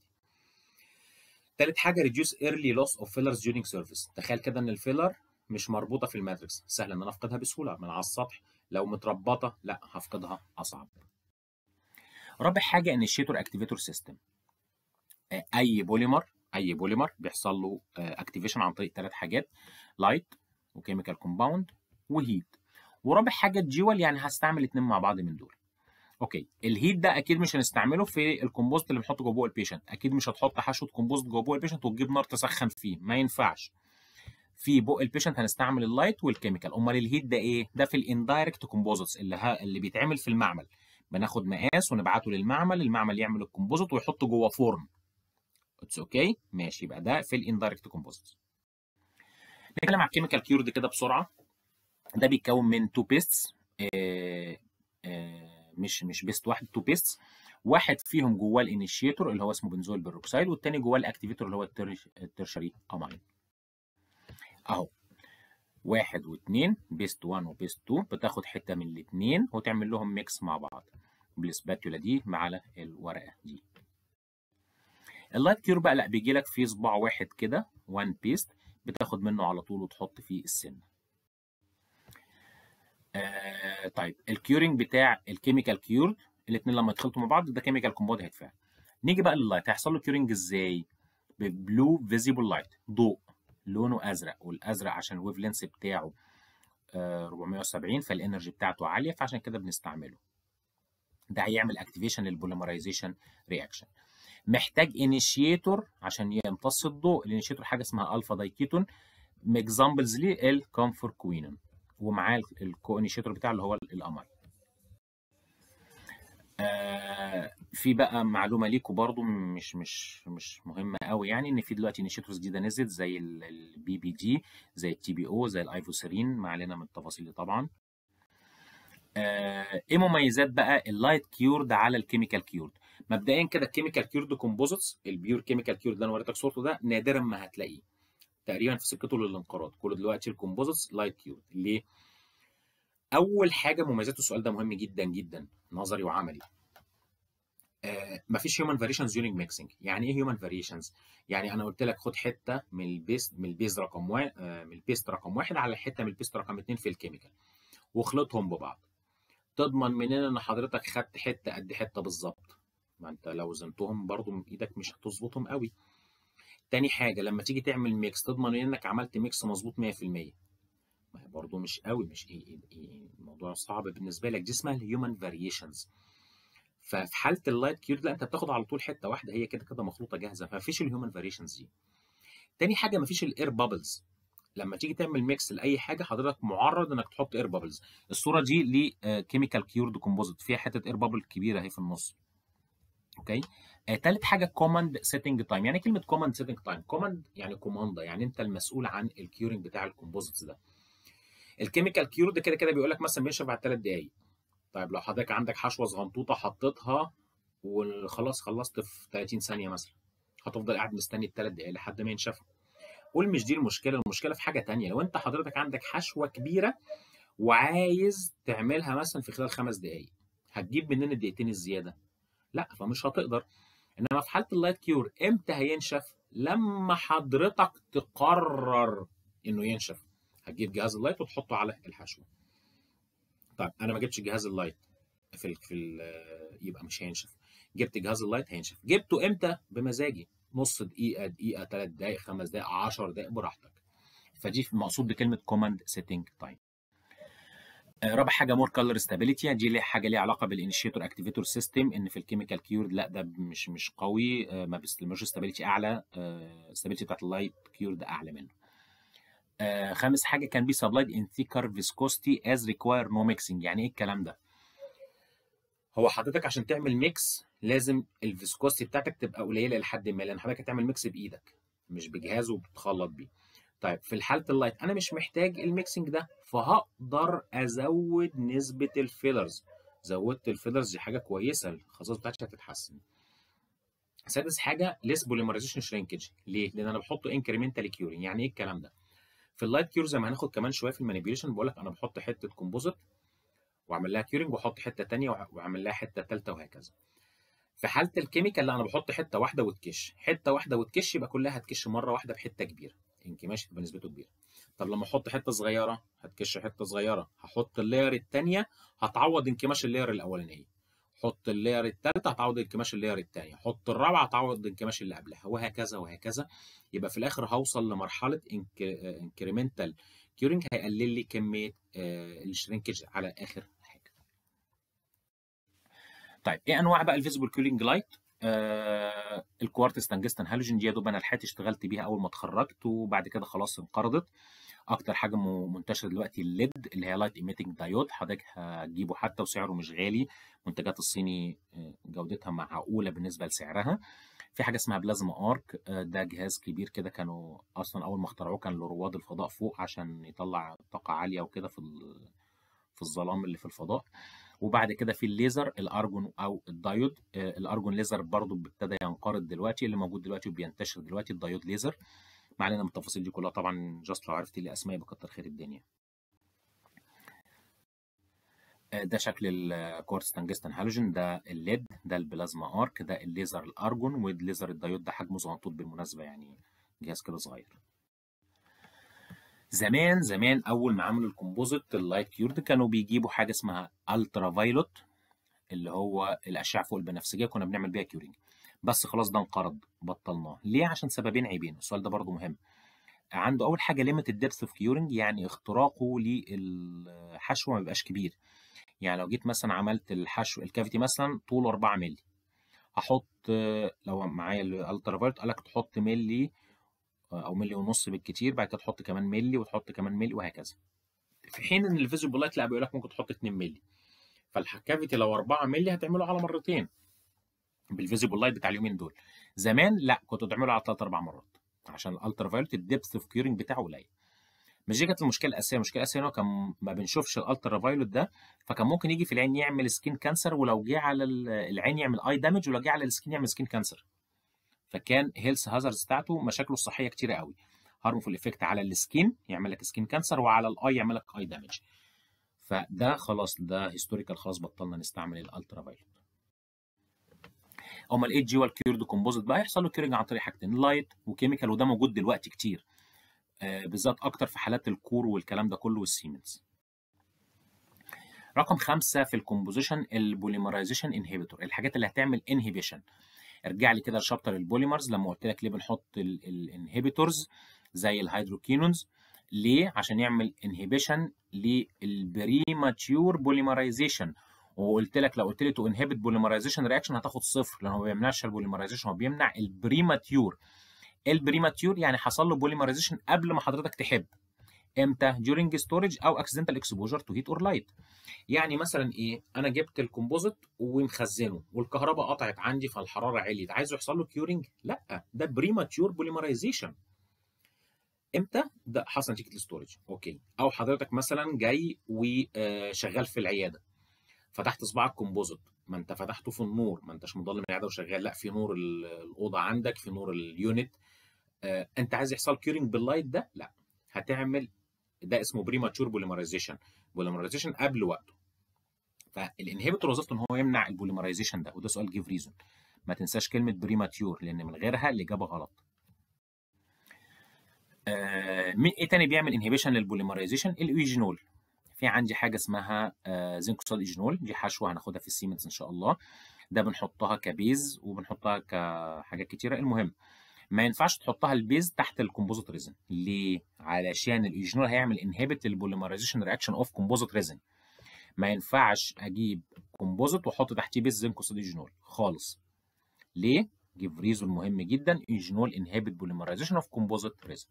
تالت حاجه ريديوس ايرلي لوس اوف فيلرز ديورنج سيرفيس تخيل كده ان الفيلر مش مربوطه في الماتريكس سهل ان انا افقدها بسهوله من على السطح لو متربطه لا هفقدها اصعب رابع حاجه انيشيتور اكتيفيتور سيستم اي بوليمر اي بوليمر بيحصل له اكتيفيشن عن طريق ثلاث حاجات لايت وكيميكال كومباوند وهيت ورابع حاجه جيوال يعني هستعمل اثنين مع بعض من دول اوكي الهيت ده اكيد مش هنستعمله في الكومبوست اللي بنحطه جوه بوق البيشنت اكيد مش هتحط حشوه كومبوست جوه بوق البيشنت وتجيب نار تسخن فيه ما ينفعش في بوق البيشنت هنستعمل اللايت والكيميكال امال الهيت ده ايه ده في الاندايركت كومبوزيتس اللي ها اللي بيتعمل في المعمل بناخد مقاس ونبعته للمعمل المعمل يعمل الكومبوزيت ويحطه جوه فرن اتس اوكي okay. ماشي يبقى ده في الاندايركت كومبوزيتس نتكلم على الكيميكال كيورد كده بسرعه ده بيتكون من تو بيستس آه آه مش مش بيست واحد تو بيستس واحد فيهم جواه الانيشيتور اللي هو اسمه بنزول بيروكسيد والتاني جواه الاكتيفيتور اللي هو الترشري امين اهو واحد واثنين بيست 1 وبيست 2 بتاخد حته من الاثنين وتعمل لهم ميكس مع بعض بالسباتولا دي على الورقه دي اللايت كيور بقى لا بيجي لك فيه صباع واحد كده وان بيست بتاخد منه على طول وتحط فيه السن آه طيب الكيورنج بتاع الكيميكال كيور الاثنين لما يتخلطوا مع بعض ده كيميكال كومباوند هيتفاعل نيجي بقى لللايت هيحصل له كيورنج ازاي ببلو فيزيبل لايت ضوء لونه ازرق والازرق عشان الويف لينس بتاعه آه 470 فالانرجي بتاعته عاليه فعشان كده بنستعمله ده هيعمل اكتيفيشن للبوليمرايزيشن رياكشن محتاج انيشيتور عشان يمتص الضوء الانيشيتور حاجه اسمها الفا دايكيتون اكزامبلز ليه الكومفور كوينون ومعاه الكو انيشيتور بتاعه اللي هو القمر آه في بقى معلومه ليكم برضو مش مش مش مهمه قوي يعني ان في دلوقتي انيشيتورز جديده نزلت زي البي بي دي زي التي بي او زي الايفوسيرين ما علينا من التفاصيل دي طبعا آه ايه مميزات بقى اللايت كيورد على الكيميكال كيورد مبدئيا كده الكيميكال كيورد كومبوزيتس البيور كيميكال كيورد اللي انا وريتك صورته ده نادرا ما هتلاقيه تقريبا في سكته للانقراض كل دلوقتي الكومبوزيتس لايت كيورد ليه اول حاجه مميزات السؤال ده مهم جدا جدا نظري وعملي آه مفيش هيومن فاريشنز ديورنج ميكسنج يعني ايه هيومن فاريشنز يعني انا قلت لك خد حته من البيست من البيز رقم واحد آه من البيست رقم واحد على حته من البيست رقم اثنين في الكيميكال واخلطهم ببعض تضمن منين ان حضرتك خدت حته قد حته بالظبط ما انت لو وزنتهم برضو من ايدك مش هتظبطهم قوي تاني حاجه لما تيجي تعمل ميكس تضمن انك عملت ميكس مظبوط 100% ما هي برضه مش قوي مش إيه إيه إيه الموضوع صعب بالنسبه لك دي اسمها الهيومن فاريشنز ففي حاله اللايت كيور لا انت بتاخد على طول حته واحده هي كده كده مخلوطه جاهزه فمفيش الهيومن فاريشنز دي تاني حاجه مفيش الاير بابلز لما تيجي تعمل ميكس لاي حاجه حضرتك معرض انك تحط اير بابلز الصوره دي لكيميكال كيورد كومبوزيت فيها حته اير بابل كبيره اهي في النص اوكي آه، تالت حاجه كوماند سيتنج تايم يعني إيه كلمه كوماند سيتنج تايم كوماند يعني كوماندا يعني انت المسؤول عن الكيورنج بتاع الكومبوزيتس ده الكيميكال كيور ده كده كده بيقول لك مثلا بينشف بعد ثلاث دقائق طيب لو حضرتك عندك حشوه صغنطوطه حطيتها وخلاص خلصت في 30 ثانيه مثلا هتفضل قاعد مستني الثلاث دقائق لحد ما ينشف قول مش دي المشكله المشكله في حاجه تانية لو انت حضرتك عندك حشوه كبيره وعايز تعملها مثلا في خلال خمس دقائق هتجيب منين الدقيقتين الزياده لا فمش هتقدر انما في حاله اللايت كيور امتى هينشف لما حضرتك تقرر انه ينشف هتجيب جهاز اللايت وتحطه على الحشوه طيب انا ما جبتش جهاز اللايت في ال في ال يبقى مش هينشف جبت جهاز اللايت هينشف جبته امتى بمزاجي نص دقيقه دقيقه ثلاث دقائق خمس دقائق 10 دقائق براحتك فدي مقصود بكلمه كوماند سيتنج تايم رابع حاجه مور كلر ستابيليتي دي ليها حاجه ليها علاقه بالانيشيتور اكتيفيتور سيستم ان في الكيميكال كيور لا ده مش مش قوي آه، ما بيستلمش ستابيليتي اعلى ستابيليتي بتاعت اللايت كيور ده اعلى منه آه، خامس حاجه كان بي سبلايد ان ثيكر فيسكوستي از ريكواير نو ميكسنج يعني ايه الكلام ده هو حضرتك عشان تعمل ميكس لازم الفيسكوستي بتاعتك تبقى قليله لحد ما لان حضرتك هتعمل ميكس بايدك مش بجهاز وبتخلط بيه طيب في حاله اللايت انا مش محتاج الميكسنج ده فهقدر ازود نسبه الفيلرز زودت الفيلرز دي حاجه كويسه الخصائص بتاعتي هتتحسن سادس حاجه ليس بوليمرايزيشن شرينكج ليه؟ لان انا بحطه انكريمنتال كيورنج يعني ايه الكلام ده؟ في اللايت كيور زي ما هناخد كمان شويه في المانيبيوليشن بقول لك انا بحط حته كومبوزيت واعمل لها كيورنج واحط حته ثانيه واعمل لها حته ثالثه وهكذا في حاله الكيميكال لا انا بحط حته واحده وتكش حته واحده وتكش يبقى كلها هتكش مره واحده بحته كبيره انكماش تبقى نسبته كبيره طب لما احط حته صغيره هتكش حته صغيره هحط اللاير الثانيه هتعوض انكماش اللاير الاولانيه حط اللاير الثالثه هتعوض انكماش اللاير الثانيه حط الرابعه هتعوض انكماش اللي قبلها وهكذا وهكذا يبقى في الاخر هوصل لمرحله انكريمنتال كيورنج هيقلل لي كميه الشرينكج على اخر حاجه طيب ايه انواع بقى الفيزبل كيورنج لايت آه الكوارتز تنجستن هالوجين دي يا دوب انا لحقت اشتغلت بيها اول ما اتخرجت وبعد كده خلاص انقرضت اكتر حاجه منتشره دلوقتي الليد اللي هي لايت ايميتنج دايود حضرتك هتجيبه حتى وسعره مش غالي منتجات الصيني جودتها معقوله بالنسبه لسعرها في حاجه اسمها بلازما ارك ده جهاز كبير كده كانوا اصلا اول ما اخترعوه كان لرواد الفضاء فوق عشان يطلع طاقه عاليه وكده في في الظلام اللي في الفضاء وبعد كده في الليزر الارجون او الدايود الارجون ليزر برضو ابتدى ينقرض دلوقتي اللي موجود دلوقتي وبينتشر دلوقتي الدايود ليزر ما علينا من التفاصيل دي كلها طبعا جاست لو عرفت لي اسماء بكتر خير الدنيا ده شكل الكورس تنجستن هالوجين ده الليد ده البلازما ارك ده الليزر الارجون والليزر الدايود ده حجمه صغنطوط بالمناسبه يعني جهاز كده صغير زمان زمان اول ما عملوا الكومبوزيت اللايت كيورد كانوا بيجيبوا حاجه اسمها الترا فايلوت اللي هو الاشعه فوق البنفسجيه كنا بنعمل بيها كيورنج بس خلاص ده انقرض بطلناه ليه عشان سببين عيبين السؤال ده برضو مهم عنده اول حاجه ليميتد ديبث اوف كيورنج يعني اختراقه للحشو ما بيبقاش كبير يعني لو جيت مثلا عملت الحشو الكافيتي مثلا طوله 4 مللي هحط لو معايا الالترا فايلوت قال لك تحط ملي او ملي ونص بالكتير بعد كده تحط كمان ملي وتحط كمان ملي وهكذا في حين ان الفيزيبل لايت لا بيقول لك ممكن تحط 2 ملي فالكافيتي لو 4 ملي هتعمله على مرتين بالفيزيبل لايت بتاع اليومين دول زمان لا كنتوا تعملوا على 3 4 مرات عشان الالترا فايلوت الدبث اوف كيورنج بتاعه قليل مش دي كانت المشكله الاساسيه المشكله الاساسيه ان هو كان ما بنشوفش الالترا فايلوت ده فكان ممكن يجي في العين يعمل سكين كانسر ولو جه على العين يعمل اي دامج ولو جه على السكين يعمل سكين كانسر فكان هيلث هازاردز بتاعته مشاكله الصحيه كتيره قوي هارمفول افكت على السكين يعمل لك سكين كانسر وعلى الاي يعمل لك اي دامج فده خلاص ده هيستوريكال خلاص بطلنا نستعمل الالترا فايلوت امال ايه الجيوال كيورد كومبوزيت بقى يحصل له كيورنج عن طريق حاجتين لايت وكيميكال وده موجود دلوقتي كتير آه بالذات اكتر في حالات الكور والكلام ده كله والسيمنز رقم خمسة في الكومبوزيشن البوليمرايزيشن انهبيتور الحاجات اللي هتعمل انهبيشن ارجع لي كده لشابتر البوليمرز لما قلت لك ليه بنحط الانهبيتورز زي الهيدروكينونز ليه عشان يعمل انهبيشن للبريماتيور بوليمرايزيشن وقلت لك لو قلت لي تو انهبت بوليمرايزيشن رياكشن هتاخد صفر لان هو ما بيمنعش البوليمرايزيشن هو بيمنع البريماتيور البريماتيور يعني حصل له بوليمرايزيشن قبل ما حضرتك تحب امتى during storage او accidental exposure to heat or light يعني مثلا ايه انا جبت الكومبوزيت ومخزنه والكهرباء قطعت عندي فالحراره عليت عايزه يحصل له كيورنج لا ده بريماتيور بوليمرايزيشن امتى ده حصل نتيجه الاستورج اوكي او حضرتك مثلا جاي وشغال في العياده فتحت صباعك كومبوزيت ما انت فتحته في النور ما انتش مضلم العياده وشغال لا في نور الاوضه عندك في نور اليونت آه انت عايز يحصل كيورنج باللايت ده لا هتعمل ده اسمه بريماتشور بوليمرايزيشن بوليمرايزيشن قبل وقته فالانهبيتور وظيفته ان هو يمنع البوليمرايزيشن ده وده سؤال جيف ريزون ما تنساش كلمه بريماتيور لان من غيرها الاجابه غلط آه مين ايه تاني بيعمل انهبيشن للبوليمرايزيشن الايجينول في عندي حاجه اسمها آه زنكوسال ايجينول دي حشوه هناخدها في السيمنز ان شاء الله ده بنحطها كبيز وبنحطها كحاجات كتيره المهم ما ينفعش تحطها البيز تحت الكومبوزيت ريزن ليه علشان الايجينول هيعمل انهبت للبوليمرايزيشن رياكشن اوف كومبوزيت ريزن ما ينفعش اجيب كومبوزيت واحط تحتيه بيز زنكوسال ايجينول خالص ليه جيف ريزون مهم جدا ايجينول انهبت بوليمرايزيشن اوف كومبوزيت ريزن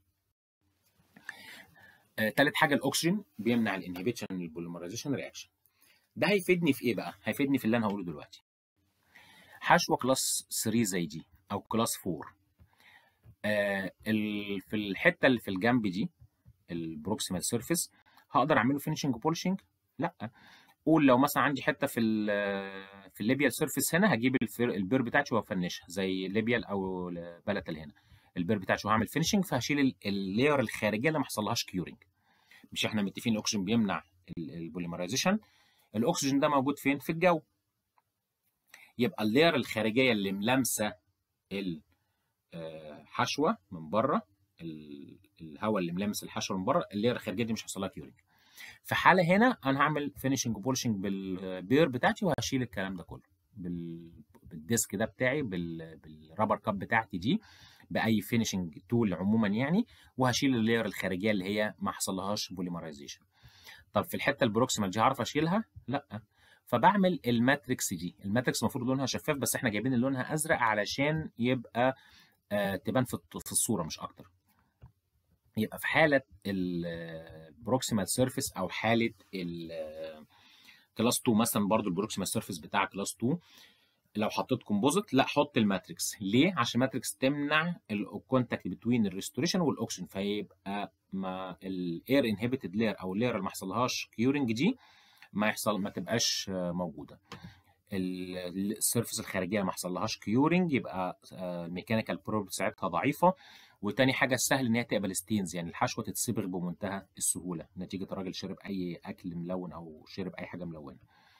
آه، تالت حاجه الاكسجين بيمنع الانهبيشن للبوليمرايزيشن رياكشن ده هيفيدني في ايه بقى هيفيدني في اللي انا هقوله دلوقتي حشوه كلاس 3 زي دي او كلاس 4 آه في الحته اللي في الجنب دي البروكسيمال سيرفيس هقدر اعمله فينشنج بولشنج لا قول لو مثلا عندي حته في ال في الليبيال سيرفيس هنا هجيب البير بتاعتي وافنشها زي الليبيال او بلتل هنا البير بتاعتي وهعمل فينشنج فهشيل اللاير الخارجيه اللي ما حصلهاش كيورنج مش احنا متفقين الاكسجين بيمنع البوليمرايزيشن الاكسجين ده موجود فين في الجو يبقى اللاير الخارجيه اللي ملامسه الحشوه من بره الهواء اللي ملامس الحشوه من بره اللاير الخارجيه دي مش هيحصل لها كيورنج في حاله هنا انا هعمل فينشنج بولشنج بالبير بتاعتي وهشيل الكلام ده كله بالديسك ده بتاعي بالرابر كاب بتاعتي دي باي فينشنج تول عموما يعني وهشيل اللاير الخارجيه اللي هي ما حصلهاش بوليمرايزيشن طب في الحته البروكسيمال دي هعرف اشيلها لا فبعمل الماتريكس دي الماتريكس المفروض لونها شفاف بس احنا جايبين لونها ازرق علشان يبقى آه تبان في في الصوره مش اكتر يبقى في حاله البروكسيمال سيرفيس او حاله كلاس 2 مثلا برضو البروكسيمال سيرفيس بتاع كلاس 2 لو حطيت كومبوزيت لا حط الماتريكس ليه عشان الماتريكس تمنع الكونتاكت بين الريستوريشن والاوكسجين فيبقى ما الاير انهبيتد لاير او اللاير اللي ما حصلهاش كيورنج دي ما يحصل ما تبقاش موجوده السيرفيس الخارجيه ما حصلهاش كيورنج يبقى الميكانيكال بروب بتاعتها ضعيفه وتاني حاجه السهل ان هي تقبل ستينز يعني الحشوه تتصبغ بمنتهى السهوله نتيجه الراجل شرب اي اكل ملون او شرب اي حاجه ملونه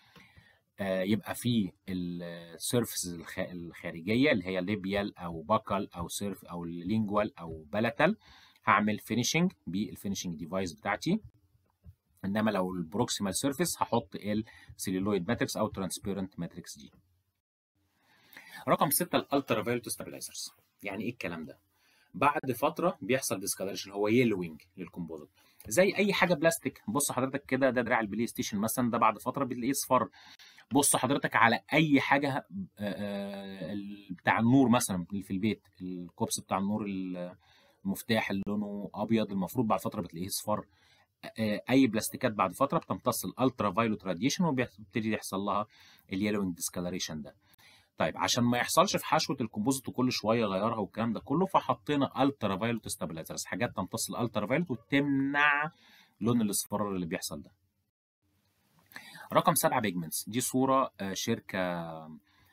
يبقى في السيرفس الخارجيه اللي هي ليبيال او باكال او سيرف او لينجوال او بلاتال هعمل فينيشنج بالفينيشنج ديفايس بتاعتي انما لو البروكسيمال سيرفيس هحط السيلولويد ماتريكس او ترانسبيرنت ماتريكس دي رقم 6 الالترا فايولت ستابلايزرز يعني ايه الكلام ده بعد فتره بيحصل ديسكالريشن هو يلوينج للكومبوزيت زي اي حاجه بلاستيك بص حضرتك كده ده دراع البلاي ستيشن مثلا ده بعد فتره بتلاقيه اصفر بص حضرتك على اي حاجه بتاع النور مثلا اللي في البيت الكوبس بتاع النور المفتاح اللي لونه ابيض المفروض بعد فتره بتلاقيه اصفر اي بلاستيكات بعد فتره بتمتص الالترا فايولوت راديشن وبيبتدي يحصل لها اليلوينج ديسكالريشن ده طيب عشان ما يحصلش في حشوه الكومبوزيت وكل شويه غيرها والكلام ده كله فحطينا الترا فايولوت ستابلايزرز حاجات تمتص الالترا فايولوت وتمنع لون الاصفرار اللي بيحصل ده رقم سبعة بيجمنتس دي صورة شركة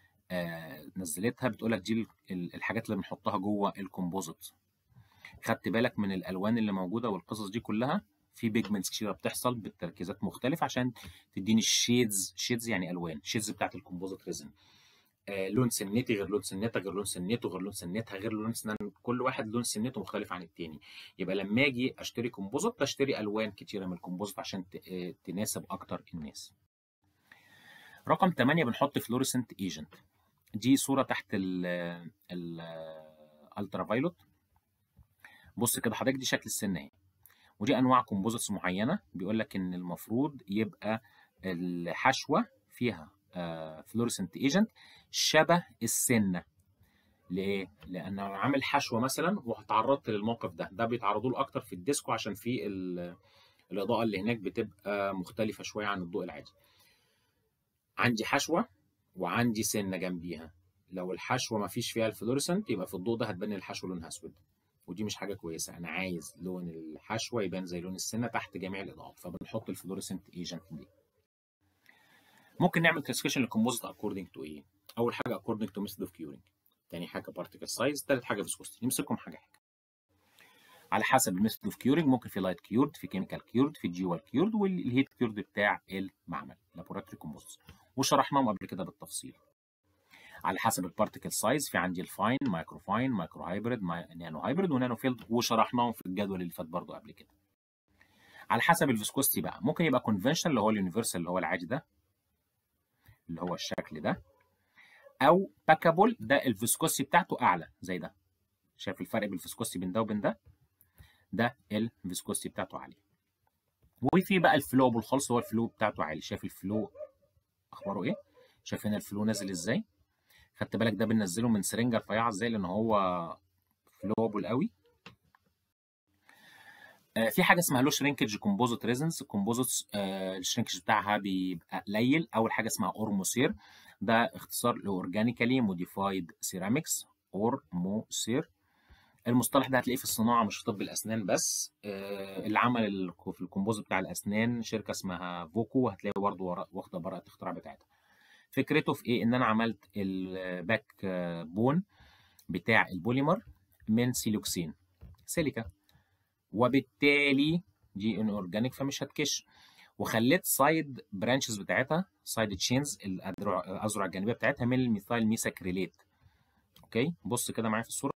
نزلتها بتقول لك دي الحاجات اللي بنحطها جوه الكومبوزيت خدت بالك من الالوان اللي موجوده والقصص دي كلها في بيجمنتس كتيره بتحصل بتركيزات مختلفه عشان تديني الشيدز شيدز يعني الوان شيدز بتاعت الكومبوزيت ريزن آه لون سنتي غير لون سنتها غير لون سنته غير لون سنتها غير لون سنان كل واحد لون سنته مختلف عن التاني يبقى لما اجي اشتري كومبوزيت بشتري الوان كتيره من الكومبوزيت عشان تناسب اكتر الناس رقم 8 بنحط فلوريسنت ايجنت دي صوره تحت الالترا فايلوت بص كده حضرتك دي شكل السن اهي ودي انواع كومبوزيتس معينه بيقول لك ان المفروض يبقى الحشوه فيها فلوريسنت ايجنت شبه السنه ليه؟ لان انا عامل حشوه مثلا واتعرضت للموقف ده ده بيتعرضوا له اكتر في الديسكو عشان في ال- الاضاءه اللي هناك بتبقى مختلفه شويه عن الضوء العادي عندي حشوه وعندي سنه جنبيها لو الحشوه ما فيش فيها الفلورسنت يبقى في الضوء ده هتبان الحشوه لونها اسود ودي مش حاجه كويسه انا عايز لون الحشوه يبان زي لون السنه تحت جميع الاضاءات فبنحط الفلورسنت ايجنت دي ممكن نعمل كلاسيفيكيشن للكومبوزيت اكوردنج تو ايه اول حاجه اكوردنج تو ميثود اوف كيورنج تاني حاجه بارتيكل سايز تالت حاجه فيسكوستي نمسكهم حاجه حاجه على حسب الميثود اوف كيورنج ممكن في لايت كيورد في كيميكال كيورد في جيوال كيورد والهيت كيورد بتاع المعمل لابوراتوري كومبوزيتس وشرحناهم قبل كده بالتفصيل على حسب البارتيكل سايز في عندي الفاين مايكرو فاين مايكرو هايبريد نانو هايبريد ونانو فيلد وشرحناهم في الجدول اللي فات برضه قبل كده على حسب الفيسكوستي بقى ممكن يبقى كونفنشنال اللي هو اليونيفرسال اللي هو العادي ده اللي هو الشكل ده او باكابل ده الفيسكوستي بتاعته اعلى زي ده شايف الفرق بالفيسكوستي بين ده وبين ده ده الفيسكوستي بتاعته عاليه وفي بقى الفلوبل خالص هو الفلو بتاعته عالي شايف الفلو اخباره ايه شايف هنا الفلو نازل ازاي خدت بالك ده بننزله من سرنجه رفيعه ازاي لان هو فلوبل قوي آه في حاجه اسمها لو شرينكج كومبوزيت ريزنس الكومبوزيتس آه الشرينكج بتاعها بيبقى قليل اول حاجه اسمها اورموسير ده اختصار لاورجانيكالي موديفايد سيراميكس اورموسير المصطلح ده هتلاقيه في الصناعه مش في طب الاسنان بس آه اللي عمل في الكومبوزيت بتاع الاسنان شركه اسمها فوكو هتلاقي برضه واخده براءه اختراع بتاعتها فكرته في ايه ان انا عملت الباك بون بتاع البوليمر من سيلوكسين سيليكا وبالتالي دي ان اورجانيك فمش هتكش وخليت سايد برانشز بتاعتها سايد تشينز الاذرع الجانبيه بتاعتها من الميثايل ميساكريليت اوكي بص كده معايا في الصوره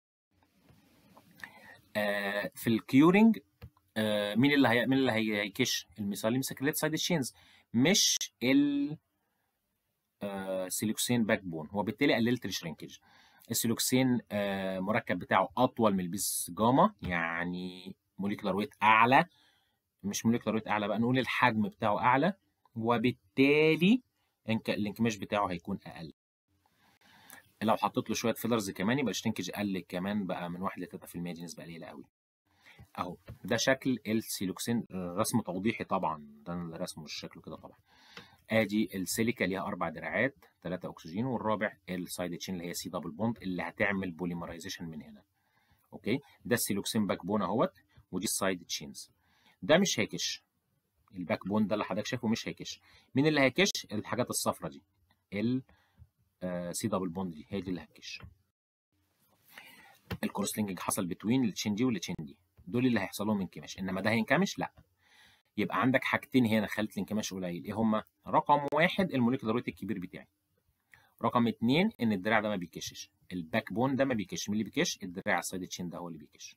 آه في الكيورنج آه مين اللي هي... مين اللي هي... هيكش الميثايل ميساكريليت سايد تشينز مش ال آه سيلوكسين باك بون وبالتالي قللت الشرينكج السيلوكسين آه مركب بتاعه اطول من البيس جاما يعني موليكولار ويت اعلى مش موليكولار ويت اعلى بقى نقول الحجم بتاعه اعلى وبالتالي الانكماش بتاعه هيكون اقل لو حطيت له شويه فيلرز كمان يبقى الشرينكج قل كمان بقى من 1 ل 3% دي نسبه قليله قوي اهو ده شكل السيلوكسين رسم توضيحي طبعا ده الرسم مش شكله كده طبعا ادي السيليكا ليها اربع دراعات ثلاثه اكسجين والرابع السايد تشين اللي هي سي دبل بوند اللي هتعمل بوليمرايزيشن من هنا اوكي ده السيلوكسين باك بون اهوت ودي السايد تشينز ده مش هيكش الباك بون ده اللي حضرتك شايفه مش هيكش مين اللي هيكش الحاجات الصفرا دي ال سي دبل بوند دي هي دي اللي هتكش الكروسلينج حصل بتوين التشين دي والتشين دي دول اللي هيحصل لهم انكماش انما ده هينكمش لا يبقى عندك حاجتين هنا خلت الانكماش قليل ايه هما رقم واحد الموليكولار ويت الكبير بتاعي رقم اتنين ان الدراع ده ما بيكشش الباك بون ده ما بيكش مين اللي بيكش الدراع السايد تشين ده هو اللي بيكش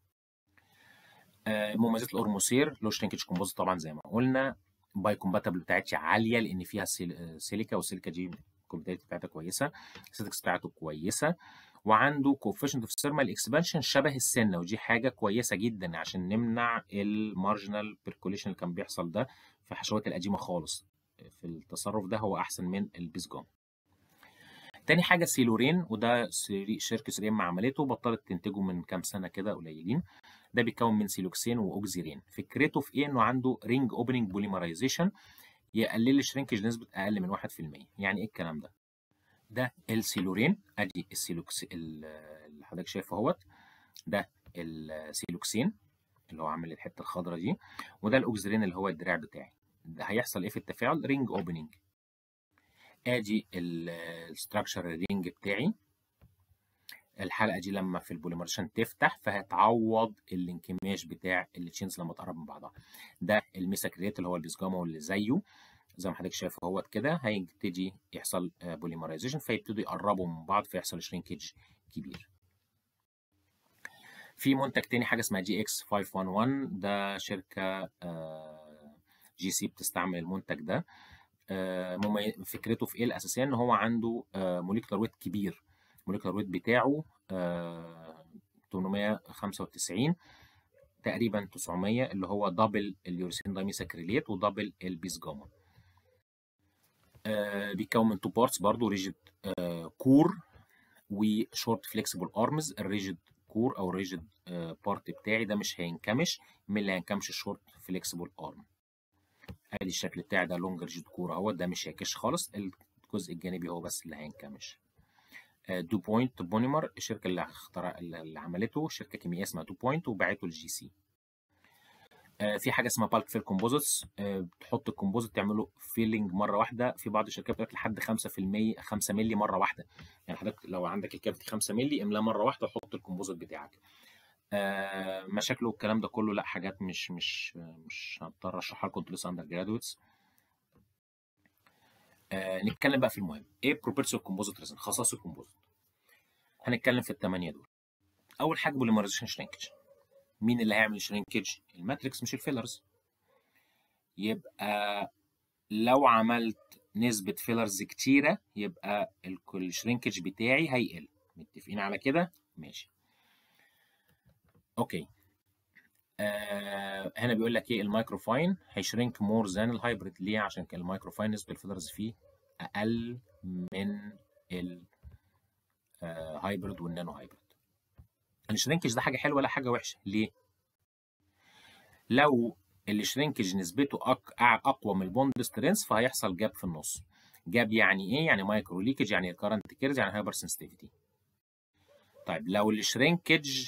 آه مميزات الاورموسير لو شرينكج كومبوزيت طبعا زي ما قلنا باي كومباتبل بتاعتي عاليه لان فيها سيليكا والسيليكا دي الكومباتيتيف بتاعتها كويسه السيتكس بتاعته كويسه وعنده كوفيشنت اوف ثيرمال اكسبانشن شبه السنه ودي حاجه كويسه جدا عشان نمنع المارجنال بيركوليشن اللي كان بيحصل ده في الحشوات القديمه خالص في التصرف ده هو احسن من البيسجام تاني حاجه سيلورين وده شركه سيرين ما عملته بطلت تنتجه من كام سنه كده قليلين ده بيتكون من سيلوكسين واوكزيرين فكرته في ايه انه عنده رينج اوبننج بوليمرايزيشن يقلل الشرينكج نسبه اقل من 1% يعني ايه الكلام ده ده السيلورين ادي السيلوكس اللي حضرتك شايفه اهوت ده السيلوكسين اللي هو عامل الحته الخضراء دي وده الاوكزيرين اللي هو الدراع بتاعي ده هيحصل ايه في التفاعل رينج اوبننج ادي الستراكشر رينج بتاعي الحلقه دي لما في البوليمريشن تفتح فهتعوض الانكماش بتاع التشينز لما تقرب من بعضها ده الميساكريت اللي هو البيسجاما واللي زيه زي ما حضرتك شايف اهوت كده هيبتدي يحصل بوليمرايزيشن فيبتدوا يقربوا من بعض فيحصل شرينكج كبير في منتج تاني حاجه اسمها جي اكس 511 ده شركه جي سي بتستعمل المنتج ده فكرته في ايه الاساسيه ان هو عنده موليكولار ويت كبير الموليكولار ويت بتاعه 895 تقريبا 900 اللي هو دبل اليوريسين دايميساكريليت ودبل البيسجاما آه بيتكون من تو بارتس برضه ريجيد آه كور وشورت فليكسبل ارمز الريجيد كور او الريجيد بارت بتاعي ده مش هينكمش من اللي هينكمش الشورت فليكسبل ارم ادي الشكل بتاعي ده لونج ريجيد كور اهو ده مش هيكش خالص الجزء الجانبي هو بس اللي هينكمش دو بوينت بونيمر الشركه اللي اخترع اللي عملته شركه كيميائيه اسمها دو بوينت وباعته للجي سي في حاجه اسمها بالك فيل كومبوزيتس بتحط الكومبوزيت تعمله فيلينج مره واحده في بعض الشركات بتقول لحد 5% 5 مللي مره واحده يعني حضرتك لو عندك الكافيتي 5 مللي املاه مره واحده وحط الكومبوزيت بتاعك آه مشاكله والكلام ده كله لا حاجات مش مش مش هضطر اشرحها لكم انتوا لسه اندر جرادويتس آه نتكلم بقى في المهم ايه بروبرتيز اوف كومبوزيت ريزن خصائص الكومبوزيت هنتكلم في الثمانيه دول اول حاجه بوليمرايزيشن شرينكج مين اللي هيعمل شرينكج الماتريكس مش الفيلرز يبقى لو عملت نسبة فيلرز كتيرة يبقى الشرينكج بتاعي هيقل متفقين على كده ماشي اوكي آه هنا بيقول لك ايه المايكروفاين هيشرينك مور ذان الهايبريد ليه عشان كان المايكروفاين نسبة الفيلرز فيه اقل من الهايبريد والنانو هايبريد الشرينكج ده حاجه حلوه ولا حاجه وحشه ليه لو الشرينكج نسبته أق... اقوى من البوند سترينث فهيحصل جاب في النص جاب يعني ايه يعني مايكرو ليكج يعني الكرنت كيرز يعني هايبر سنسيتيفيتي طيب لو الشرينكج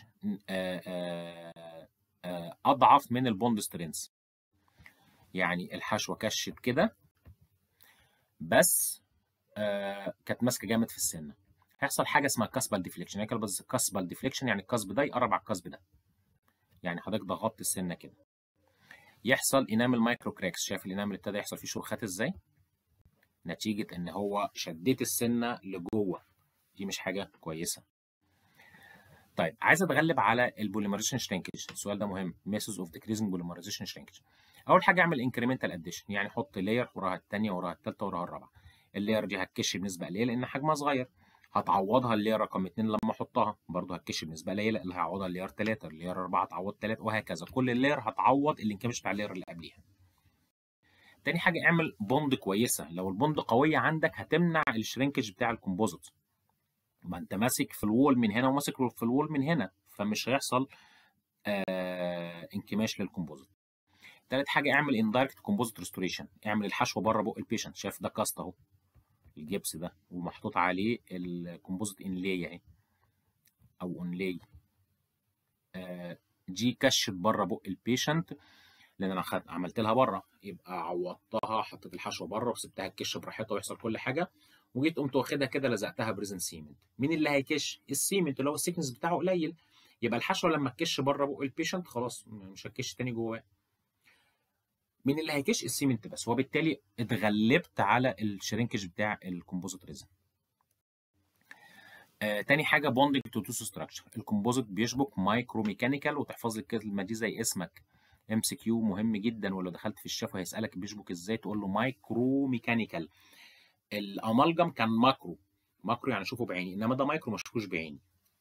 اضعف من البوند سترينث يعني الحشوه كشت كده بس كانت ماسكه جامد في السنه هيحصل حاجه اسمها كاسبال ديفليكشن يعني بس كاسبال ديفليكشن يعني الكسب ده يقرب على الكسب ده يعني حضرتك ضغطت السنه كده يحصل انامل مايكرو كراكس شايف الانامل ابتدى يحصل فيه شروخات ازاي نتيجه ان هو شديت السنه لجوه دي مش حاجه كويسه طيب عايز اتغلب على البوليمرايزيشن شرينكج السؤال ده مهم ميثودز اوف ديكريزنج بوليمرايزيشن شرينكج اول حاجه اعمل انكريمنتال اديشن يعني حط لاير وراها الثانيه وراها الثالثه وراها الرابعه اللاير دي هتكش بنسبه قليله لان حجمها صغير هتعوضها اللير رقم 2 لما احطها برضه هتكش بنسبه قليله اللي هعوضها اللير 3 اللير 4 هتعوض 3 وهكذا كل اللير هتعوض الانكماش بتاع اللير اللي قبليها تاني حاجه اعمل بوند كويسه لو البوند قويه عندك هتمنع الشرينكج بتاع الكومبوزيت ما انت ماسك في الوول من هنا وماسك في الوول من هنا فمش هيحصل آه انكماش للكومبوزيت تالت حاجه اعمل اندايركت كومبوزيت ريستوريشن اعمل الحشوه بره بق البيشنت شايف ده كاست اهو الجبس ده ومحطوط عليه الكومبوزيت انلاي اهي او اونلاي آه دي كشت بره بق البيشنت لان انا خد عملت لها بره يبقى عوضتها حطيت الحشوه بره وسبتها تكش براحتها ويحصل كل حاجه وجيت قمت واخدها كده لزقتها بريزن سيمنت مين اللي هيكش السيمنت اللي هو السيكنس بتاعه قليل يبقى الحشوه لما تكش بره بق البيشنت خلاص مش هتكش تاني جواه مين اللي هيكش السيمنت بس وبالتالي اتغلبت على الشرينكج بتاع الكومبوزيت ريزن آه تاني حاجه بوندنج تو تو ستراكشر الكومبوزيت بيشبك مايكرو ميكانيكال وتحفظ لي الكلمه دي زي اسمك ام سي كيو مهم جدا ولو دخلت في الشفا هيسالك بيشبك ازاي تقول له مايكرو ميكانيكال الامالجم كان ماكرو ماكرو يعني اشوفه بعيني انما ده مايكرو ما اشوفوش بعيني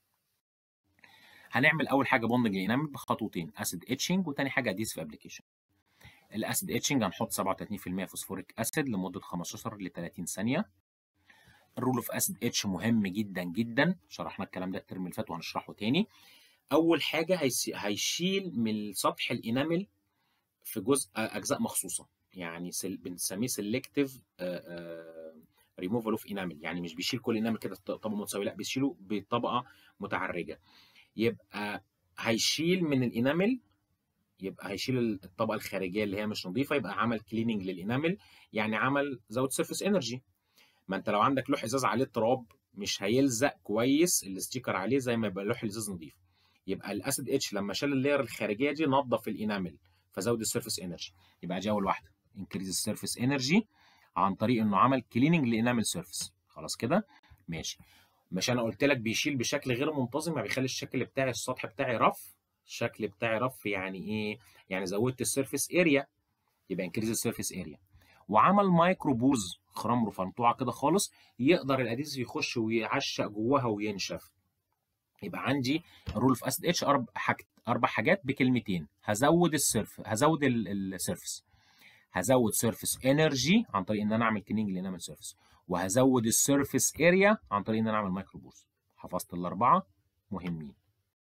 هنعمل اول حاجه بوندنج للانامل بخطوتين اسيد اتشنج وتاني حاجه اديسيف ابلكيشن الاسيد اتشنج هنحط 37% فوسفوريك اسيد لمده 15 ل 30 ثانيه الرول اوف اسيد اتش مهم جدا جدا شرحنا الكلام ده الترم اللي فات وهنشرحه تاني اول حاجه هيشيل من سطح الانامل في جزء اجزاء مخصوصه يعني بنسميه سيلكتيف ريموفال اوف انامل يعني مش بيشيل كل انامل كده طبقه متساويه لا بيشيله بطبقه متعرجه يبقى هيشيل من الانامل يبقى هيشيل الطبقه الخارجيه اللي هي مش نظيفه يبقى عمل كليننج للانامل يعني عمل زود سيرفيس انرجي ما انت لو عندك لوح ازاز عليه تراب مش هيلزق كويس الاستيكر عليه زي ما يبقى لوح الازاز نظيف يبقى الاسيد اتش لما شال اللاير الخارجيه دي نظف الانامل فزود السيرفيس انرجي يبقى دي اول واحده انكريز السيرفيس انرجي عن طريق انه عمل كليننج لانامل سيرفيس خلاص كده ماشي مش انا قلت لك بيشيل بشكل غير منتظم يعني بيخلي الشكل بتاعي السطح بتاعي رف الشكل بتاعي رف يعني ايه يعني زودت السيرفيس اريا يبقى انكريز السيرفيس اريا وعمل مايكرو بوز خرام رفنطوعه كده خالص يقدر الاديسيف يخش ويعشق جواها وينشف يبقى عندي رول في اسيد اتش اربع حاجات اربع حاجات بكلمتين هزود السيرف هزود السيرفس هزود سيرفيس انرجي عن طريق ان انا اعمل كليننج لانامل سيرفيس وهزود السيرفيس اريا عن طريق ان انا اعمل مايكرو بوز حفظت الاربعه مهمين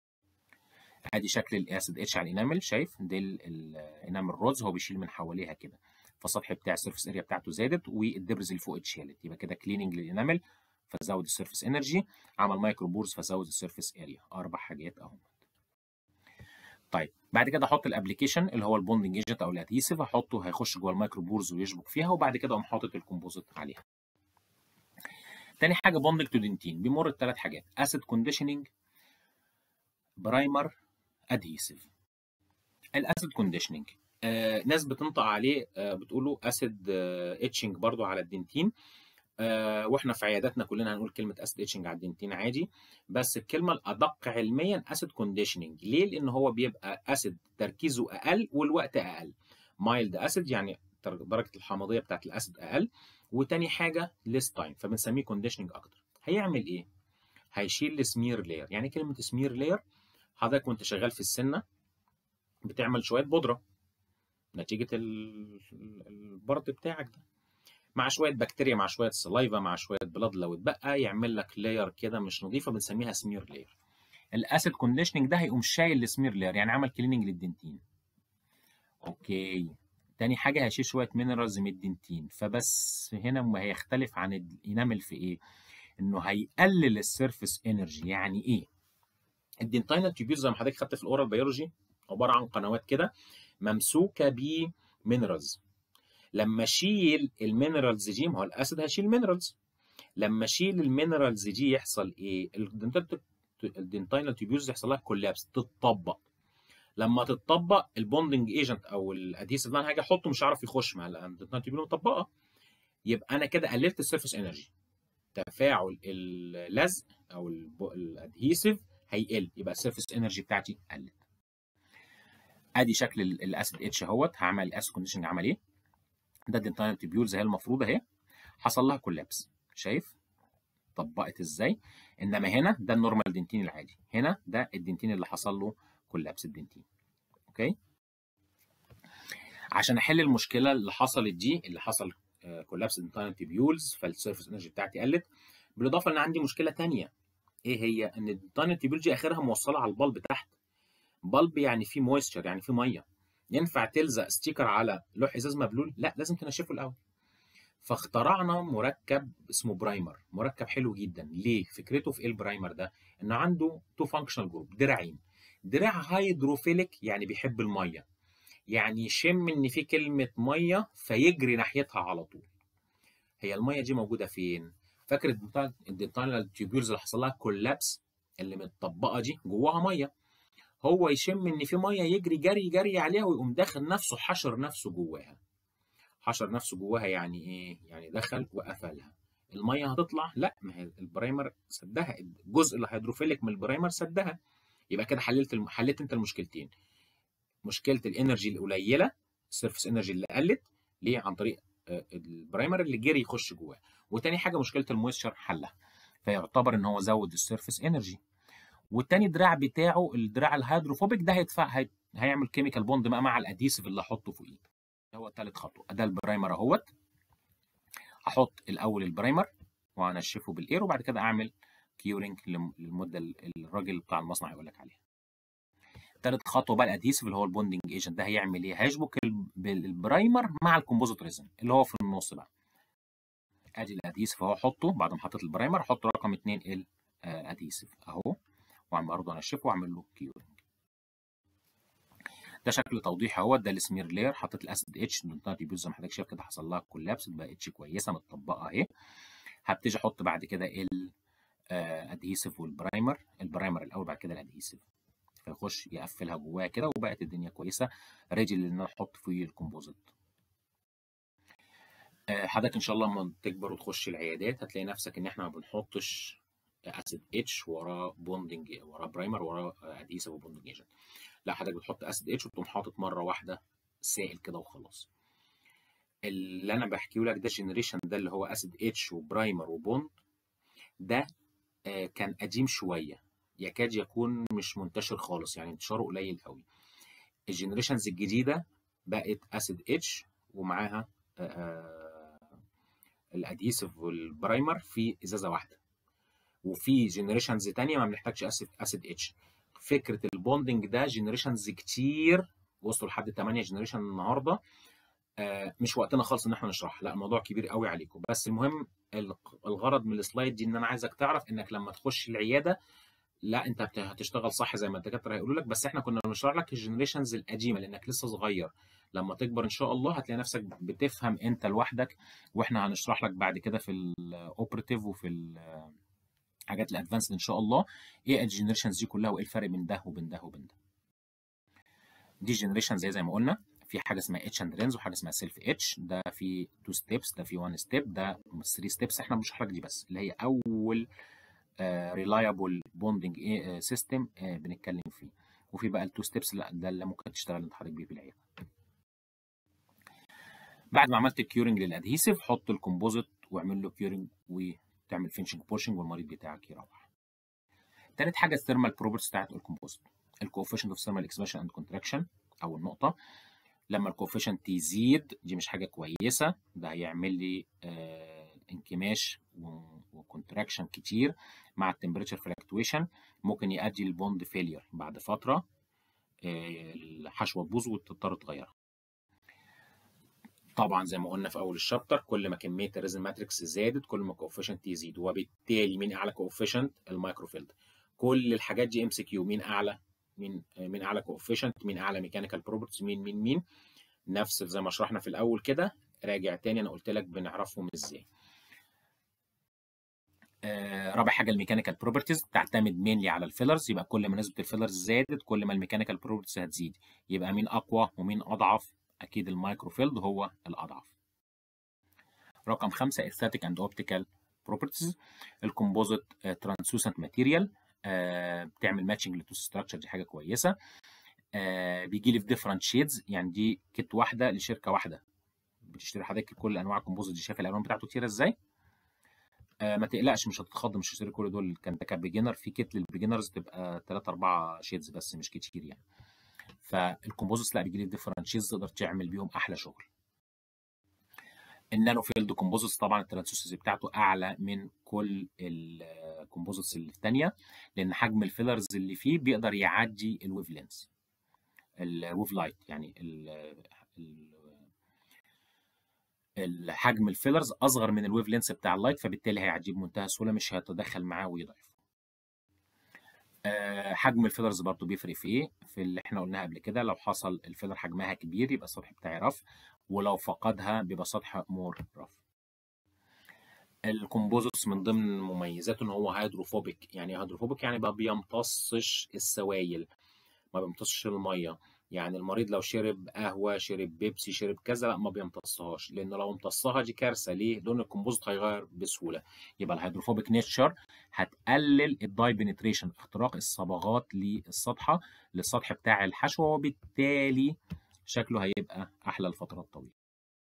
ادي شكل الاسيد اتش على الانامل شايف دي الانامل رودز هو بيشيل من حواليها كده فالسطح بتاع السيرفيس اريا بتاعته زادت والدبرز اللي فوق اتشالت يبقى كده كليننج للانامل فزود السيرفيس انرجي عمل مايكرو بورز فزود السيرفيس اريا اربع حاجات اهو طيب بعد كده احط الابلكيشن اللي هو البوندنج ايجنت او الادهيسيف احطه هيخش جوه المايكرو بورز ويشبك فيها وبعد كده اقوم حاطط الكومبوزيت عليها تاني حاجه بوندنج تو دنتين بيمر بثلاث حاجات اسيد كونديشننج برايمر ادهيسيف الاسيد كونديشننج آه ناس بتنطق عليه آه بتقوله اسيد آه اتشنج برضو على الدنتين آه واحنا في عياداتنا كلنا هنقول كلمه اسيد اتشنج على الدنتين عادي بس الكلمه الادق علميا اسيد كونديشننج ليه لان هو بيبقى اسيد تركيزه اقل والوقت اقل مايلد اسيد يعني درجه الحمضيه بتاعت الاسيد اقل وتاني حاجه ليس تايم فبنسميه كونديشننج اكتر هيعمل ايه هيشيل السمير لاير يعني كلمه سمير لاير حضرتك وانت شغال في السنه بتعمل شويه بودره نتيجه البرد بتاعك ده مع شويه بكتيريا مع شويه سلايفا مع شويه بلاد لو اتبقى يعمل لك لاير كده مش نظيفه بنسميها سمير لاير الاسيد كونديشننج ده هيقوم شايل السمير لاير يعني عمل كليننج للدنتين اوكي تاني حاجه هيشيل شويه مينرالز من الدنتين فبس هنا ما هيختلف عن الانامل في ايه انه هيقلل السيرفيس انرجي يعني ايه الدنتاينال تيوبيول زي ما حضرتك خدت في الاورال بيولوجي عباره عن قنوات كده ممسوكه بمينرالز لما اشيل المينرالز دي ما هو الاسيد هيشيل مينرالز لما اشيل المينرالز دي يحصل ايه الدنتاينال تيوبيولز يحصل لها كولابس تتطبق لما تتطبق البوندنج ايجنت او الادهيسيف اللي انا هاجي احطه مش هيعرف يخش مع الدنتاينال تيوبيول مطبقه يبقى انا كده قللت السيرفيس انرجي تفاعل اللزق او الادهيسيف هيقل يبقى السيرفيس انرجي بتاعتي قلت ادي شكل الاسيد اتش اهوت هعمل الاسيد كونديشنج عمل ايه ده الدنتاينال تيبيولز اهي المفروض اهي حصل لها كولابس شايف طبقت ازاي انما هنا ده النورمال دنتين العادي هنا ده الدنتين اللي حصل له كولابس الدنتين اوكي عشان احل المشكله اللي حصلت دي اللي حصل كولابس دنتاينال تيبيولز فالسيرفيس انرجي بتاعتي قلت بالاضافه ان عندي مشكله ثانيه ايه هي ان الدنتاينال تيبيولز اخرها موصله على البلب تحت بلب يعني فيه مويستشر يعني فيه ميه ينفع تلزق ستيكر على لوح ازاز مبلول لا لازم تنشفه الاول فاخترعنا مركب اسمه برايمر مركب حلو جدا ليه فكرته في ايه البرايمر ده انه عنده تو فانكشنال جروب دراعين دراع هيدروفيليك يعني بيحب الميه يعني يشم ان في كلمه ميه فيجري ناحيتها على طول هي الميه دي موجوده فين فاكر الدنتاينال تيوبيولز اللي حصل لها كولابس اللي متطبقه دي جواها ميه هو يشم ان في ميه يجري جري جري عليها ويقوم داخل نفسه حشر نفسه جواها حشر نفسه جواها يعني ايه يعني دخل وقفلها الميه هتطلع لا ما هي البرايمر سدها الجزء اللي هيدروفيلك من البرايمر سدها يبقى كده حللت الم... حليت انت المشكلتين مشكله الانرجي القليله السيرفس انرجي اللي قلت ليه عن طريق البرايمر اللي جري يخش جواه وتاني حاجه مشكله المويستشر حلها فيعتبر ان هو زود السيرفس انرجي والتاني دراع بتاعه الدراع الهيدروفوبيك ده هيدفع هي... هيعمل كيميكال بوند بقى مع الاديسيف اللي هحطه فوقيه هو تالت خطوه ده البرايمر اهوت هحط الاول البرايمر وانشفه بالاير وبعد كده اعمل كيورنج للمده الراجل بتاع المصنع يقول لك عليها تالت خطوه بقى الاديسيف اللي هو البوندنج ايجنت ده هيعمل ايه هيشبك البرايمر مع الكومبوزيت ريزن اللي هو في النص بقى ادي الاديسيف اهو احطه بعد ما حطيت البرايمر احط رقم 2 الاديسيف اهو واعمل برضه انشفه واعمل له كيورنج ده شكل توضيح اهوت ده السمير لاير حطيت الاسيد اتش دنتايل زي ما حضرتك شايف كده حصل لها كولابس بقى اتش كويسه متطبقه اهي هبتدي احط بعد كده الادهيسيف والبرايمر البرايمر الاول بعد كده الادهيسيف فيخش يقفلها جواها كده وبقت الدنيا كويسه ريدي ان انا احط فيه الكومبوزيت حضرتك ان شاء الله لما تكبر وتخش العيادات هتلاقي نفسك ان احنا ما بنحطش اسيد اتش وراه بوندنج وراه برايمر وراه ادهيسيف وبوندنج ايجنت لا حضرتك بتحط اسيد اتش وتقوم حاطط مره واحده سائل كده وخلاص اللي انا بحكيه لك ده جنريشن ده اللي هو اسيد اتش وبرايمر وبوند ده آه كان قديم شويه يكاد يكون مش منتشر خالص يعني انتشاره قليل قوي الجنريشنز الجديده بقت اسيد اتش ومعاها آه الادهيسيف والبرايمر في ازازه واحده وفي جنريشنز تانية ما بنحتاجش اسيد اسيد اتش فكره البوندنج ده جنريشنز كتير وصلوا لحد 8 جنريشن النهارده آه، مش وقتنا خالص ان احنا نشرح لا الموضوع كبير قوي عليكم بس المهم الغرض من السلايد دي ان انا عايزك تعرف انك لما تخش العياده لا انت هتشتغل صح زي ما الدكاتره هيقولوا لك بس احنا كنا بنشرح لك الجنريشنز القديمه لانك لسه صغير لما تكبر ان شاء الله هتلاقي نفسك بتفهم انت لوحدك واحنا هنشرح لك بعد كده في الاوبراتيف وفي الحاجات الادفانسد ان شاء الله ايه الجنريشنز دي كلها وايه الفرق بين ده وبين ده وبين ده دي جنريشن زي زي ما قلنا في حاجه اسمها اتش اند رينز وحاجه اسمها سيلف اتش ده في تو ستيبس ده في 1 ستيب ده 3 ستيبس احنا بنشرح لك دي بس اللي هي اول ريلايبل بوندنج سيستم بنتكلم فيه وفي بقى التو ستيبس لا ده اللي ممكن تشتغل انت حضرتك بيه في العياده بعد ما عملت الكيورنج للادهيسيف حط الكومبوزيت واعمل له كيورنج وتعمل فينشنج بورشنج والمريض بتاعك يروح تالت حاجه الثيرمال بروبرتيز بتاعت الكومبوزيت الكوفيشنت اوف ثيرمال اكسبانشن اند كونتراكشن اول نقطه لما الكوفيشنت يزيد دي مش حاجه كويسه ده هيعمل لي آه انكماش وكونتراكشن كتير مع التمبريتشر فلكتويشن ممكن يؤدي للبوند فيلير بعد فتره آه الحشوه تبوظ وتضطر تغيرها طبعا زي ما قلنا في اول الشابتر كل ما كميه الريزن ماتريكس زادت كل ما الكوفيشنت يزيد وبالتالي مين اعلى كوفيشنت المايكروفيلد كل الحاجات دي ام سي كيو مين اعلى مين مين اعلى كوفيشنت مين اعلى ميكانيكال بروبرتيز مين مين مين نفس زي ما شرحنا في الاول كده راجع تاني انا قلت لك بنعرفهم ازاي آه رابع حاجه الميكانيكال بروبرتيز تعتمد مينلي على الفيلرز يبقى كل ما نسبه الفيلرز زادت كل ما الميكانيكال بروبرتيز هتزيد يبقى مين اقوى ومين اضعف اكيد المايكروفيلد هو الاضعف رقم خمسة aesthetic and optical properties الكومبوزيت ترانسوسنت ماتيريال بتعمل ماتشنج للتوس ستراكشر دي حاجه كويسه آه بيجي لي في ديفرنت شيدز يعني دي كيت واحده لشركه واحده بتشتري حضرتك كل انواع الكومبوزيت دي شايف الالوان بتاعته كتيره ازاي آه ما تقلقش مش هتتخض مش هتشتري كل دول كان ده كبيجنر في كيت للبيجنرز تبقى 3 4 شيدز بس مش كتير يعني فالكومبوزيتس لا بيجي لي ديفرنت شيدز تقدر تعمل بيهم احلى شغل النانو فيلد كومبوزيتس طبعا الترانسوسيسي بتاعته اعلى من كل الكومبوزيتس اللي الثانيه لان حجم الفيلرز اللي فيه بيقدر يعدي الويف لينز الويف لايت يعني ال الحجم الفيلرز اصغر من الويف لينس بتاع اللايت فبالتالي هيعديه بمنتهى السهوله مش هيتدخل معاه ويضعفه أه حجم الفيلرز برضو بيفرق في ايه في اللي احنا قلناها قبل كده لو حصل الفيلر حجمها كبير يبقى السطح بتاعي رف ولو فقدها بيبقى سطح مور رف الكومبوزيتس من ضمن مميزاته ان هو هيدروفوبيك يعني ايه هيدروفوبيك يعني ما بيمتصش السوائل ما بيمتصش الميه يعني المريض لو شرب قهوه شرب بيبسي شرب كذا لا ما بيمتصهاش لان لو امتصها دي كارثه ليه لون الكومبوزيت هيغير بسهوله يبقى الهيدروفوبيك نيتشر هتقلل الداي بنتريشن اختراق الصبغات للسطحه للسطح بتاع الحشوه وبالتالي شكله هيبقى احلى لفترات طويله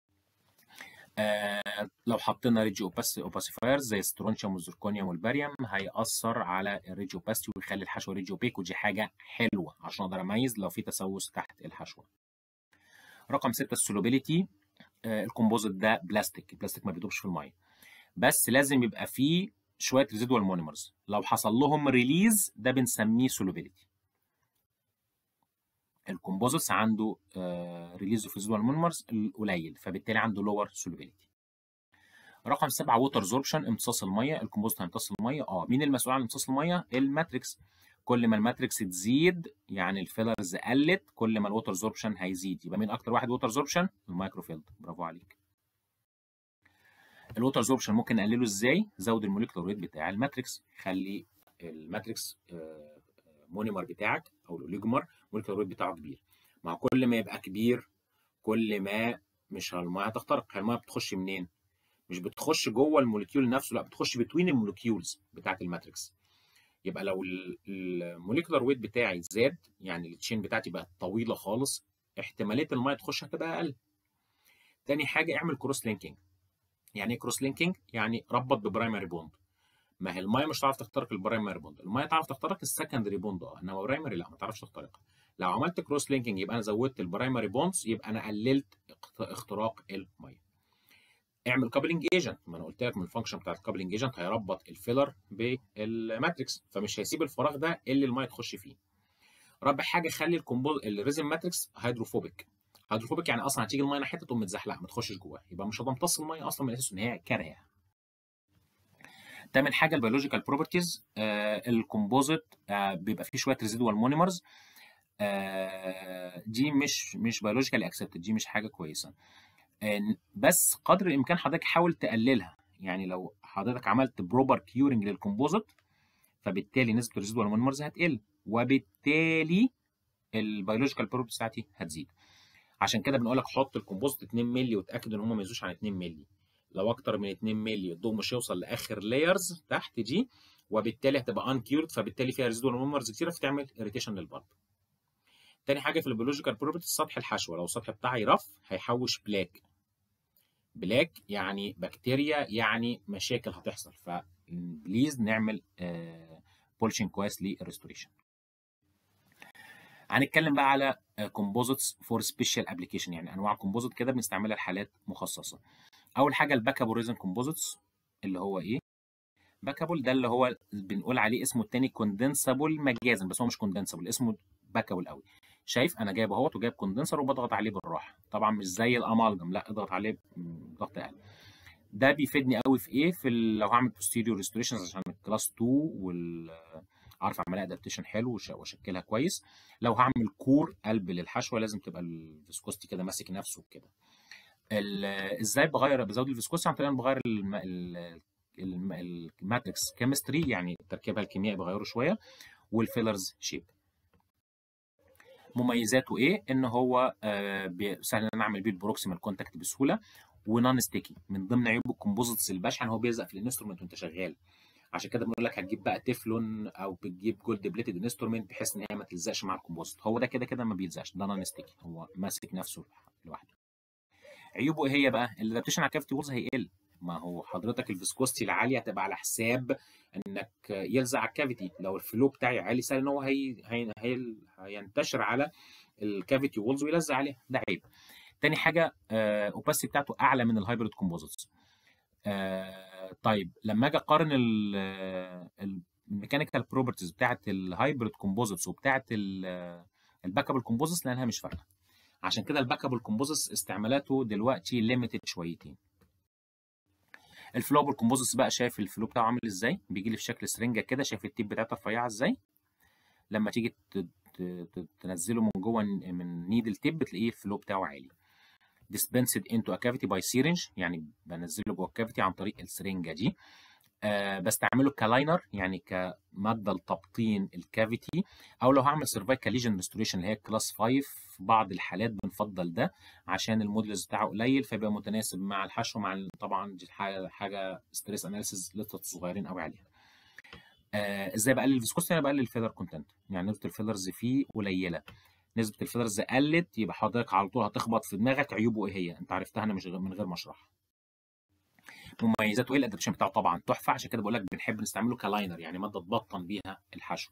آه لو حطينا ريجي اوباسيفايرز زي السترونشيوم والزركونيوم والباريوم هيأثر على الريجي اوباستي ويخلي الحشوه ريجي اوبيك ودي حاجه حلوه عشان اقدر اميز لو في تسوس تحت الحشوه. رقم 6 السولوبيليتي آه الكومبوزيت ده بلاستيك البلاستيك ما بيدوبش في الميه بس لازم يبقى فيه شويه ريزيدوال مونيمرز لو حصل لهم ريليز ده بنسميه سولوبيليتي. الكومبوزيتس عنده ريليز اوف ريزيدوال مونيمرز قليل فبالتالي عنده لور سولوبيليتي رقم سبعة ووتر زوربشن امتصاص الميه الكومبوزيت هيمتص الميه اه مين المسؤول عن امتصاص الميه الماتريكس كل ما الماتريكس تزيد يعني الفيلرز قلت كل ما الووتر زوربشن هيزيد يبقى مين اكتر واحد ووتر زوربشن المايكروفيلد برافو عليك الووتر زوربشن ممكن نقلله ازاي زود الموليكولار ويت بتاع الماتريكس خلي الماتريكس مونيمر بتاعك او الاوليجومر الموليكولار ويت بتاعه كبير مع كل ما يبقى كبير كل ما مش الميه هتخترق الميه بتخش منين مش بتخش جوه الموليكيول نفسه لا بتخش بتوين الموليكيولز بتاعه الماتريكس يبقى لو الموليكولار ويت بتاعي زاد يعني التشين بتاعتي بقت طويله خالص احتماليه الميه تخش هتبقى اقل تاني حاجه اعمل كروس لينكينج يعني ايه كروس لينكينج يعني ربط ببرايمري بوند ما هي الميه مش هتعرف تخترق البرايمري بوند الميه تعرف تخترق السكندري بوند اه انما برايمري لا ما تعرفش تخترقها لو عملت كروس لينكينج يبقى انا زودت البرايمري بوندز يبقى انا قللت اختراق الميه اعمل كابلنج ايجنت ما انا قلت لك من الفانكشن بتاعت الكابلنج ايجنت هيربط الفيلر بالماتريكس فمش هيسيب الفراغ ده اللي الميه تخش فيه رابع حاجه خلي الكومبوز الريزن ماتريكس هيدروفوبيك هيدروفوبيك يعني اصلا هتيجي الميه ناحيتها تقوم متزحلقه ما تخشش جواها يبقى مش هتمتص الميه اصلا من اساس ان هي كارهه تامن حاجه البيولوجيكال بروبرتيز آه الكومبوزيت آه بيبقى فيه شويه ريزيدوال مونيمرز آه دي مش مش بيولوجيكال اكسبتد دي مش حاجه كويسه آه بس قدر الامكان حضرتك حاول تقللها يعني لو حضرتك عملت بروبر كيورنج للكومبوزيت فبالتالي نسبه الريزيدوال مونيمرز هتقل وبالتالي البيولوجيكال بروبرتيز بتاعتي هتزيد عشان كده بنقول لك حط الكومبوزيت 2 مللي وتاكد ان هم ما يزيدوش عن 2 مللي لو اكتر من 2 مللي الضوء مش هيوصل لاخر لايرز تحت دي وبالتالي هتبقى ان كيورد فبالتالي فيها ريزيدوال ميمورز كتيره فتعمل اريتيشن للبلب. تاني حاجه في البيولوجيكال بروبرتي سطح الحشوه لو السطح بتاعي رف هيحوش بلاك. بلاك يعني بكتيريا يعني مشاكل هتحصل فبليز نعمل بولشنج كويس للريستوريشن. هنتكلم بقى على كومبوزيتس فور سبيشال ابلكيشن يعني انواع كومبوزيت كده بنستعملها لحالات مخصصه. اول حاجه الباكابل ريزن كومبوزيتس اللي هو ايه باكابل ده اللي هو بنقول عليه اسمه التاني كوندنسابل مجازا بس هو مش كوندنسابل اسمه باكابل قوي شايف انا جايب اهوت وجايب كوندنسر وبضغط عليه بالراحه طبعا مش زي الامالجم لا اضغط عليه بضغط اقل ده بيفيدني قوي في ايه في لو هعمل بوستيريور ريستوريشنز عشان الكلاس 2 وال اعرف اعملها ادابتيشن حلو واشكلها كويس لو هعمل كور قلب للحشوه لازم تبقى الفيسكوستي كده ماسك نفسه كده ازاي بغير بزود الفيسكوسي عن طريق ان بغير الماتريكس كيمستري يعني تركيبها الكيميائي بغيره شويه والفيلرز شيب مميزاته ايه ان هو سهل ان انا اعمل بيه البروكسيمال كونتاكت بسهوله ونون ستيكي من ضمن عيوب الكومبوزيتس البشعه ان هو بيلزق في الانسترومنت وانت شغال عشان كده بنقول لك هتجيب بقى تeflon او بتجيب جولد بليتد انسترومنت بحيث ان هي ما تلزقش مع الكومبوزيت هو ده كده كده ما بيلزقش ده نون ستيكي هو ماسك نفسه لوحده عيوبه ايه هي بقى الادابتيشن على الكافيتي وولز هيقل ما هو حضرتك الفيسكوستي العاليه هتبقى على حساب انك يلزق على الكافيتي لو الفلو بتاعي عالي سهل ان هو هي... هي... هي... هينتشر على الكافيتي وولز ويلزق عليها ده عيب تاني حاجه اوباسيتي بتاعته اعلى من الهايبريد كومبوزيتس طيب لما اجي اقارن الميكانيكال بروبرتيز بتاعت الهايبريد كومبوزيتس وبتاعت الباكابل كومبوزيتس لانها مش فارقه عشان كده الباكابل كومبوزيتس استعمالاته دلوقتي ليميتد شويتين الفلوبل كومبوزيتس بقى شايف الفلو بتاعه عامل ازاي بيجي لي في شكل سرنجه كده شايف التيب بتاعتها رفيعه ازاي لما تيجي تنزله من جوه من نيدل تيب بتلاقيه الفلو بتاعه عالي dispensed into a cavity by syringe يعني بنزله جوه الكافيتي عن طريق السرنجه دي أه بستعمله كلاينر يعني كماده لتبطين الكافيتي او لو هعمل سيرفايكال ليجن ريستوريشن اللي هي كلاس 5 في بعض الحالات بنفضل ده عشان المودلز بتاعه قليل فيبقى متناسب مع الحشو مع طبعا دي حاجه ستريس اناليسيز لسه صغيرين قوي عليها آه ازاي بقلل الفيسكوستي انا بقلل الفيلر كونتنت يعني نسبه الفيلرز فيه قليله نسبه الفيلرز قلت يبقى حضرتك على طول هتخبط في دماغك عيوبه ايه هي انت عرفتها انا مش من غير ما اشرحها مميزاته ايه الادابتيشن بتاعه طبعا تحفه عشان كده بقول لك بنحب نستعمله كلاينر يعني ماده تبطن بيها الحشو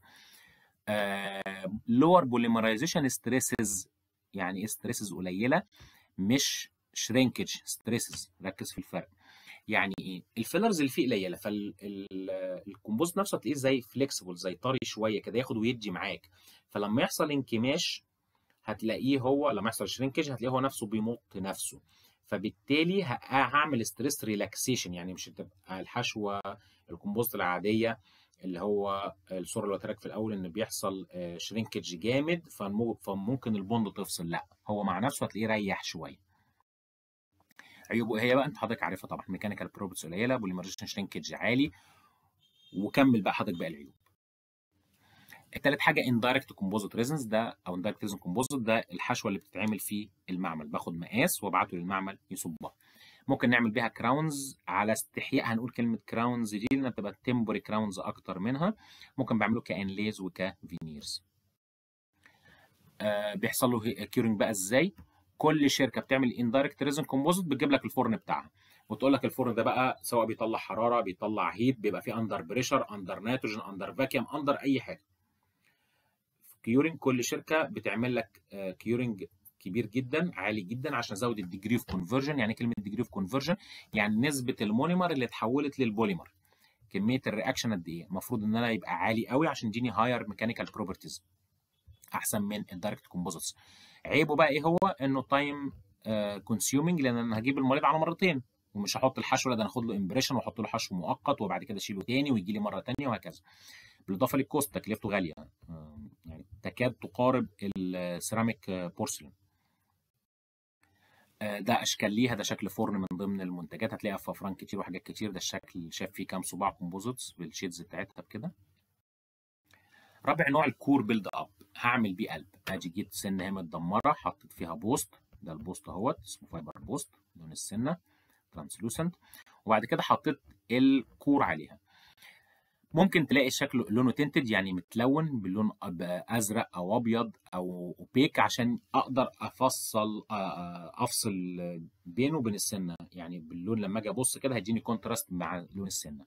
لور بوليمرايزيشن ستريسز يعني ايه ستريسز قليله مش شرينكج ستريسز ركز في الفرق يعني ايه الفيلرز اللي فيه قليله فالكومبوست نفسه هتلاقيه زي فليكسبل زي طري شويه كده ياخد ويدي معاك فلما يحصل انكماش هتلاقيه هو لما يحصل شرينكج هتلاقيه هو نفسه بيمط نفسه فبالتالي هعمل ستريس ريلاكسيشن يعني مش هتبقى الحشوه الكومبوست العاديه اللي هو الصوره اللي قلت لك في الاول ان بيحصل شرينكج جامد فممكن البوند تفصل لا هو مع نفسه هتلاقيه ريح شويه عيوبه هي بقى انت حضرتك عارفها طبعا ميكانيكال بروبرتيز قليله بوليمرايزيشن شرينكج عالي وكمل بقى حضرتك باقي العيوب التالت حاجه اندايركت كومبوزيت ريزنز ده او اندايركت ريزن كومبوزيت ده الحشوه اللي بتتعمل في المعمل باخد مقاس وابعته للمعمل يصبها ممكن نعمل بيها كراونز على استحياء هنقول كلمه كراونز دي لانها بتبقى تمبوري كراونز اكتر منها ممكن بعمله كانليز وكفينيرز آه بيحصل له كيورنج بقى ازاي كل شركه بتعمل اندايركت ريزن كومبوزيت بتجيب لك الفرن بتاعها وتقول لك الفرن ده بقى سواء بيطلع حراره بيطلع هيت بيبقى فيه اندر بريشر اندر نيتروجين اندر فاكيوم اندر اي حاجه كيورنج كل شركه بتعمل لك كيورنج كبير جدا عالي جدا عشان ازود الديجري اوف كونفرجن يعني كلمه ديجري اوف كونفرجن يعني نسبه المونيمر اللي اتحولت للبوليمر كميه الرياكشن قد ايه المفروض ان انا يبقى عالي قوي عشان يديني هاير ميكانيكال بروبرتيز احسن من الدايركت كومبوزيتس عيبه بقى ايه هو انه تايم كونسيومينج لان انا هجيب المريض على مرتين ومش هحط الحشو لا ده انا اخد له امبريشن واحط له حشو مؤقت وبعد كده اشيله تاني ويجي لي مره تانيه وهكذا بالاضافه للكوست تكلفته غاليه يعني تكاد تقارب السيراميك بورسلين ده اشكال ليها ده شكل فرن من ضمن المنتجات هتلاقيها في افران كتير وحاجات كتير ده الشكل شاف فيه كام صباع كومبوزيتس بالشيدز بتاعتها بكده رابع نوع الكور بيلد اب هعمل بيه قلب ادي جيت سنه هي متدمره حطيت فيها بوست ده البوست اهوت اسمه فايبر بوست لون السنه ترانسلوسنت وبعد كده حطيت الكور عليها ممكن تلاقي شكله لونه تنتد يعني متلون باللون ازرق او ابيض او اوبيك عشان اقدر افصل افصل بينه وبين السنه يعني باللون لما اجي ابص كده هيديني كونتراست مع لون السنه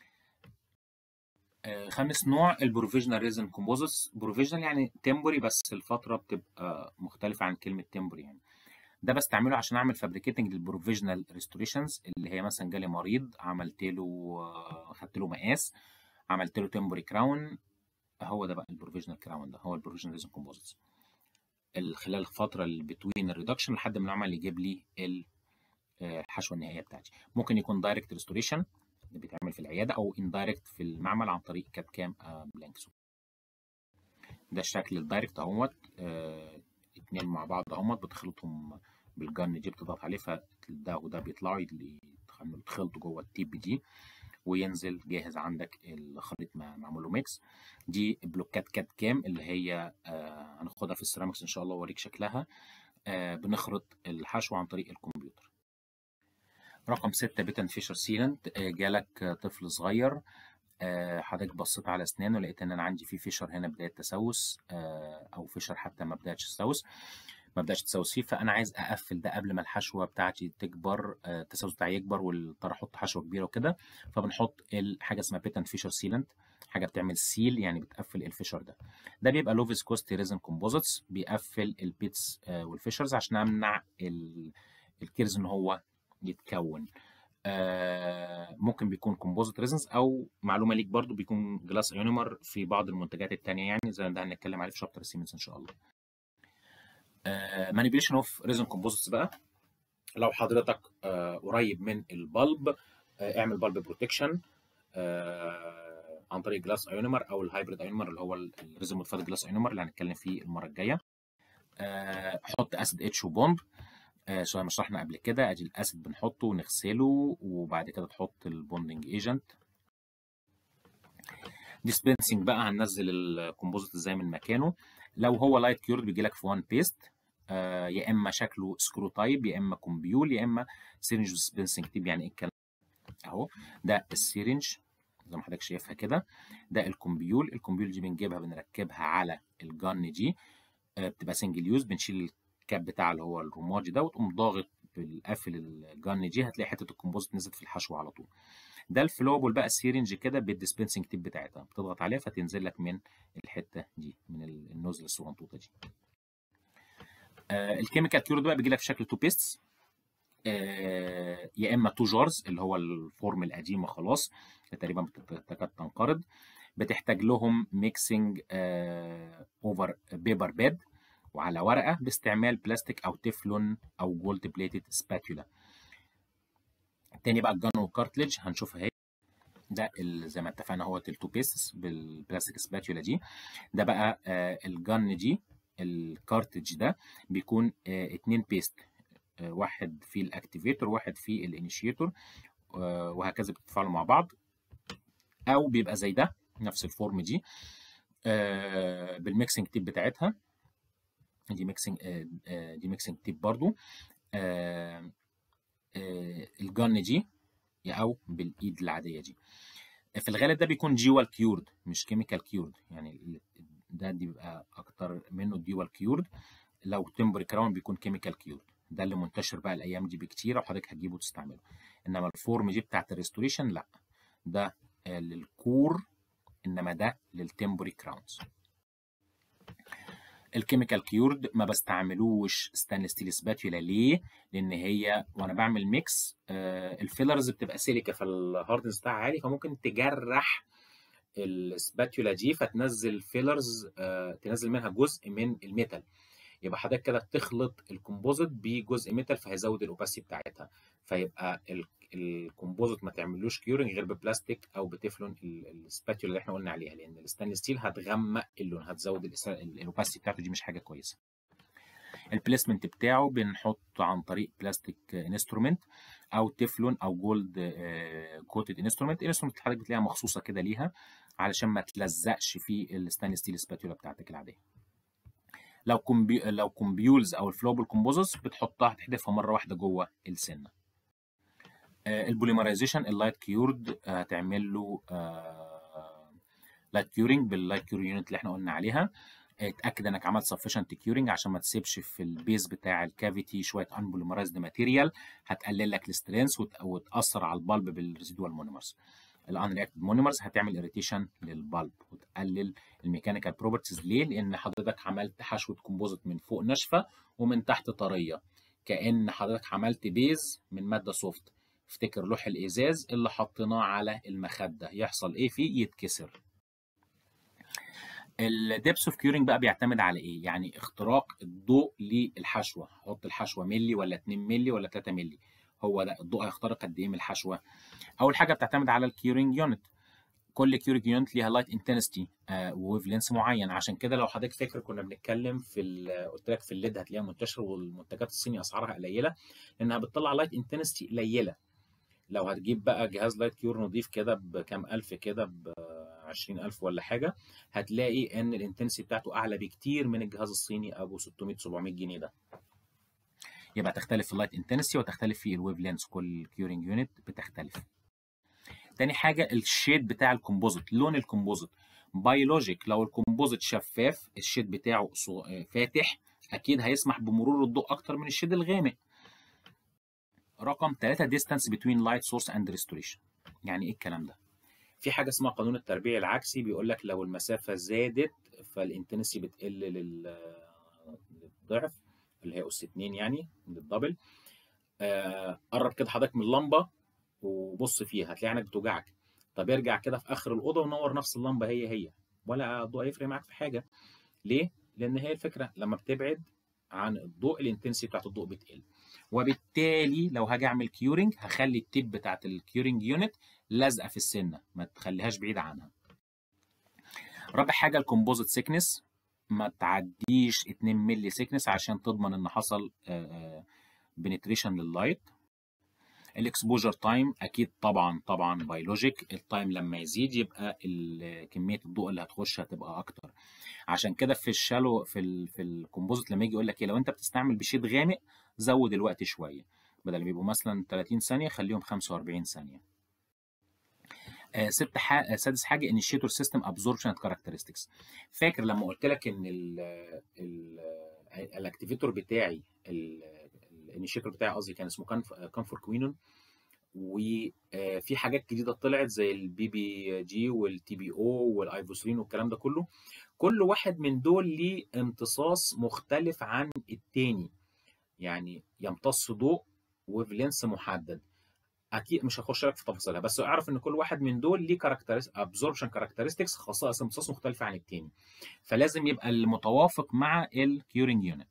خامس نوع البروفيجنال ريزن كومبوزيتس بروفيجنال يعني تمبوري بس الفتره بتبقى مختلفه عن كلمه تمبوري يعني ده بستعمله عشان اعمل فابريكيتنج للبروفيجنال ريستوريشنز اللي هي مثلا جالي مريض عملت له خدت له مقاس عملت له تمبوري كراون هو ده بقى البروفيجنال كراون ده هو البروفيجنال ريزن كومبوزيتس خلال الفتره اللي بتوين الريدكشن لحد ما العمل يجيب لي الحشوه النهائيه بتاعتي ممكن يكون دايركت ريستوريشن اللي بيتعمل في العياده او اندايركت في المعمل عن طريق كات كام بلانكسو ده الشكل الدايركت اهوت اه اتنين مع بعض اهوت بتخلطهم بالجن دي بتضغط عليه فده وده بيطلعوا يتخلطوا جوه التيب دي وينزل جاهز عندك الخليط معمول له ميكس دي بلوكات كات كام اللي هي آه هناخدها في السيرامكس ان شاء الله واوريك شكلها آه بنخرط الحشو عن طريق الكمبيوتر رقم ستة بيتن فيشر سيلنت آه جالك طفل صغير حضرتك بصيت على اسنانه لقيت ان انا عندي في فيشر هنا بدايه تسوس او فيشر حتى ما بداتش تسوس ما بداش تسوس فيه فانا عايز اقفل ده قبل ما الحشوه بتاعتي تكبر التسوس بتاعي يكبر واضطر احط حشوه كبيره وكده فبنحط حاجه اسمها بيتن فيشر سيلنت حاجه بتعمل سيل يعني بتقفل الفيشر ده ده بيبقى لو فيسكوستي ريزن كومبوزيتس بيقفل البيتس والفيشرز عشان امنع الكيرز ان هو يتكون آه ممكن بيكون كومبوزيت ريزنز او معلومه ليك برضو بيكون جلاس ايونيمر في بعض المنتجات الثانيه يعني زي ده هنتكلم عليه في شابتر سيمنز ان شاء الله مانيبيوليشن اوف ريزن كومبوزيتس بقى لو حضرتك آه قريب من البلب آه اعمل بلب بروتكشن عن طريق جلاس ايونيمر او الهايبريد ايونيمر اللي هو الريزن مودفايد جلاس ايونيمر اللي هنتكلم فيه المره الجايه حط اسيد اتش وبوند زي ما شرحنا قبل كده ادي الاسيد بنحطه ونغسله وبعد كده تحط البوندنج ايجنت ديسبنسنج بقى هننزل الكومبوزيت ازاي من مكانه لو هو لايت كيورد بيجي لك في وان بيست آه يا اما شكله سكرو تايب يا اما كومبيول يا اما سيرنج ديسبنسنج تيب يعني ايه الكلام اهو ده السيرنج زي ما حضرتك شايفها كده ده الكومبيول الكومبيول دي بنجيبها بنركبها على الجن دي آه بتبقى سنجل يوز بنشيل الكاب بتاع اللي هو الرمادي ده وتقوم ضاغط بالقافل الجن دي هتلاقي حته الكومبوزيت نزلت في الحشو على طول ده الفلوبل بقى السيرنج كده بالديسبنسنج تيب بتاعتها بتضغط عليها فتنزل لك من الحته دي من النوزل الصغنطوطه دي آه الكيميكال كيورد بقى بيجي لك في شكل تو بيستس آه يا اما تو جارز اللي هو الفورم القديمه خلاص تقريبا بتكاد تنقرض بتحتاج لهم ميكسنج اوفر بيبر بيد وعلى ورقه باستعمال بلاستيك او تeflon او جولد بليتد سباتولا تاني بقى الجن والكارتليج هنشوفها اهي ده زي ما اتفقنا هو التو بيسز بالبلاستيك سباتولا دي ده بقى آه الجن دي الكارتج ده بيكون آه اتنين بيست آه واحد في الاكتيفيتور واحد في الانيشيتور آه وهكذا بتتفاعلوا مع بعض او بيبقى زي ده نفس الفورم دي آه بالميكسنج تيب بتاعتها دي ميكسنج آه آه دي ميكسنج تيب برضو آه الجن دي او بالايد العاديه دي في الغالب ده بيكون جيوال كيورد مش كيميكال كيورد يعني ده دي بيبقى اكتر منه ديوال كيورد لو تمبري كراون بيكون كيميكال كيورد ده اللي منتشر بقى الايام دي بكتير وحضرتك هتجيبه وتستعمله انما الفورم دي بتاعت الريستوريشن لا ده للكور انما ده للتمبري كراونز الكيميكال كيورد ما بستعملوش ستانلس ستيل سباتيولا ليه؟ لان هي وانا بعمل ميكس آه الفيلرز بتبقى سيليكا فالهاردنس بتاعها عالي فممكن تجرح السباتيولا دي فتنزل فيلرز آه تنزل منها جزء من الميتال يبقى حضرتك كده بتخلط الكومبوزيت بجزء ميتال فهيزود الاوباسي بتاعتها فيبقى الكومبوزيت ما تعملوش كيورنج غير ببلاستيك او بتفلون السباتيولا اللي احنا قلنا عليها لان الستانلس ستيل هتغمق اللون هتزود الاوباسي بتاعته دي مش حاجه كويسه البليسمنت بتاعه بنحط عن طريق بلاستيك انسترومنت او تeflon او جولد كوتد انسترومنت الانسترومنت حضرتك بتلاقيها مخصوصه كده ليها علشان ما تلزقش في الستانلس ستيل سباتيولا بتاعتك العاديه لو كومبي... لو كومبيولز او الفلوبل كومبوزس بتحطها تحدفها مره واحده جوه السنه آه البوليمرايزيشن اللايت كيورد هتعمل له آه لايت كيورنج باللايت كيور يونت اللي احنا قلنا عليها اتاكد انك عملت سفشنت كيورنج عشان ما تسيبش في البيز بتاع الكافيتي شويه انبوليمرايزد ماتيريال هتقلل لك السترينث وت... وتاثر على البالب بالريزيدوال مونيمرز الان رياكتد مونيمرز هتعمل اريتيشن للبالب وتقلل الميكانيكال بروبرتيز ليه؟ لان حضرتك عملت حشوه كومبوزيت من فوق ناشفه ومن تحت طريه كان حضرتك عملت بيز من ماده سوفت افتكر لوح الازاز اللي حطيناه على المخده يحصل ايه فيه يتكسر الدبس اوف كيورنج بقى بيعتمد على ايه يعني اختراق الضوء للحشوه حط الحشوه ملي ولا 2 ملي ولا 3 ملي هو ده الضوء هيخترق قد ايه من الحشوه اول حاجه بتعتمد على الكيورنج يونت كل كيورنج يونت ليها لايت انتنستي وويف لينس معين عشان كده لو حضرتك فاكر كنا بنتكلم في قلت لك في الليد هتلاقيها منتشره والمنتجات الصيني اسعارها قليله لانها بتطلع لايت انتنستي قليله لو هتجيب بقى جهاز لايت كيور نضيف كده بكام الف كده ب 20000 ولا حاجه هتلاقي ان الانتنسي بتاعته اعلى بكتير من الجهاز الصيني ابو 600 700 جنيه ده يبقى تختلف في اللايت انتنسي وتختلف في الويف لينس كل كيورنج يونت بتختلف تاني حاجه الشيد بتاع الكومبوزيت لون الكومبوزيت بيولوجيك لو الكومبوزيت شفاف الشيد بتاعه فاتح اكيد هيسمح بمرور الضوء اكتر من الشيد الغامق رقم 3 distance between light source and restoration يعني ايه الكلام ده في حاجه اسمها قانون التربيع العكسي بيقول لك لو المسافه زادت فالانتنسي بتقل للضعف اللي هي اس 2 يعني للدبل آه قرب كده حضرتك من اللمبه وبص فيها هتلاقي عينك بتوجعك طب ارجع كده في اخر الاوضه ونور نفس اللمبه هي هي ولا الضوء هيفرق معاك في حاجه ليه لان هي الفكره لما بتبعد عن الضوء الانتنسي بتاعت الضوء بتقل وبالتالي لو هاجي اعمل كيورنج هخلي التيب بتاعت الكيورنج يونت لازقه في السنه ما تخليهاش بعيده عنها رابع حاجه الكومبوزيت سيكنس ما تعديش 2 مللي سيكنس عشان تضمن ان حصل بنتريشن لللايت الاكسبوجر تايم اكيد طبعا طبعا بيولوجيك التايم لما يزيد يبقى كميه الضوء اللي هتخش هتبقى اكتر عشان كده في الشالو في ال في الكومبوزيت لما يجي يقول لك ايه لو انت بتستعمل بشيد غامق زود الوقت شويه بدل ما يبقوا مثلا 30 ثانيه خليهم 45 ثانيه آه ست حاجة سادس حاجه انيشيتور سيستم ابزوربشن كاركترستكس فاكر لما قلت لك ان الاكتيفيتور بتاعي الانيشيتور بتاعي قصدي كان اسمه كانفور كوينون وفي حاجات جديده طلعت زي البي بي جي والتي بي او والايفوسرين والكلام ده كله كل واحد من دول ليه امتصاص مختلف عن التاني يعني يمتص ضوء ويف لينس محدد اكيد مش هخش لك في تفاصيلها بس اعرف ان كل واحد من دول ليه كاركترست ابزوربشن كاركترستكس خصائص امتصاص مختلفه عن التاني فلازم يبقى المتوافق مع الكيورنج يونت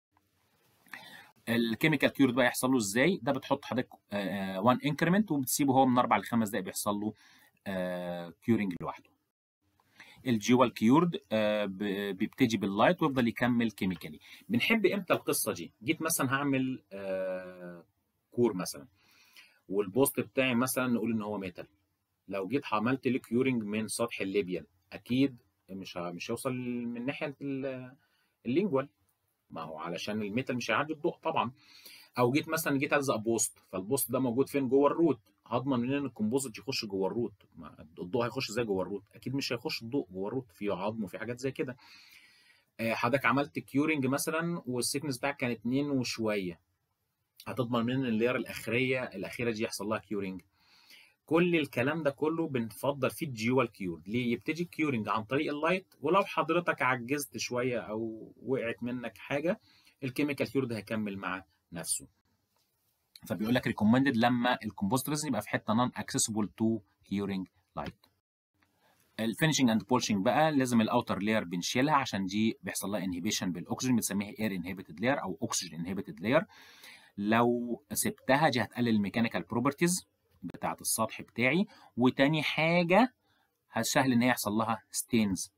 الكيميكال كيورد بقى يحصل له ازاي ده بتحط حضرتك 1 انكريمنت وبتسيبه هو من 4 ل 5 دقائق بيحصل له كيورنج لوحده الجوال كيورد بيبتدي باللايت ويفضل يكمل كيميكالي بنحب امتى القصه دي جيت مثلا هعمل كور مثلا والبوست بتاعي مثلا نقول ان هو ميتال لو جيت عملت لي كيورنج من سطح الليبيان اكيد مش مش هيوصل من ناحيه اللينجوال ما هو علشان الميتال مش هيعدي الضوء طبعا او جيت مثلا جيت الزق بوست فالبوست ده موجود فين جوه الروت هضمن منين ان الكومبوزيت يخش جوه الروت الضوء هيخش ازاي جوه الروت اكيد مش هيخش الضوء جوه الروت في عظم وفي حاجات زي كده حضرتك عملت كيورنج مثلا والسيكنس بتاعك كان 2 وشويه هتضمن منين اللير الاخريه الاخيره دي يحصل لها كيورنج كل الكلام ده كله بنفضل فيه الديوال كيور ليه يبتدي الكيورنج عن طريق اللايت ولو حضرتك عجزت شويه او وقعت منك حاجه الكيميكال كيور ده هيكمل مع نفسه فبيقول لك ريكومندد لما الكومبوست ريزن يبقى في حته نون اكسسبل تو كيورنج لايت الفينشنج اند بولشنج بقى لازم الاوتر لاير بنشيلها عشان دي بيحصل لها انهبيشن بالاكسجين بنسميها اير انهبيتد لاير او اوكسجين انهبيتد لاير لو سبتها دي هتقلل الميكانيكال بروبرتيز بتاعه السطح بتاعي وتاني حاجه سهل ان هي يحصل لها ستينز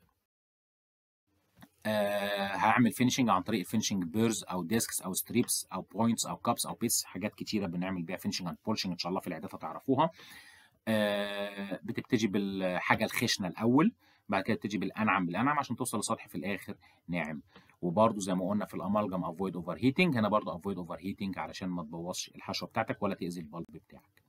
آه هعمل فينشنج عن طريق الفينشنج بيرز او ديسكس او ستريبس او بوينتس او كابس او بيتس حاجات كتيره بنعمل بيها فينشنج اند بولشنج ان شاء الله في الاعداد هتعرفوها آه بتبتدي بالحاجه الخشنه الاول بعد كده تجي بالانعم بالانعم عشان توصل لسطح في الاخر ناعم وبرده زي ما قلنا في الامالجم افويد اوفر هيتنج هنا برده افويد اوفر هيتنج علشان ما تبوظش الحشوه بتاعتك ولا تاذي البلب بتاعك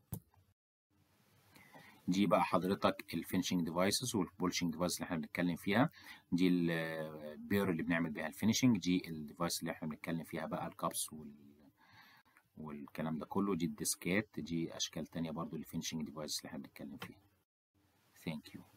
دي بقى حضرتك الفينشنج ديفايسز والبولشنج ديفايس اللي احنا بنتكلم فيها دي البير اللي بنعمل بيها الفينشنج دي الديفايس اللي احنا بنتكلم فيها بقى الكابس وال والكلام ده كله دي الديسكات دي اشكال تانية برضو للفينشنج ديفايس اللي احنا بنتكلم فيها ثانك يو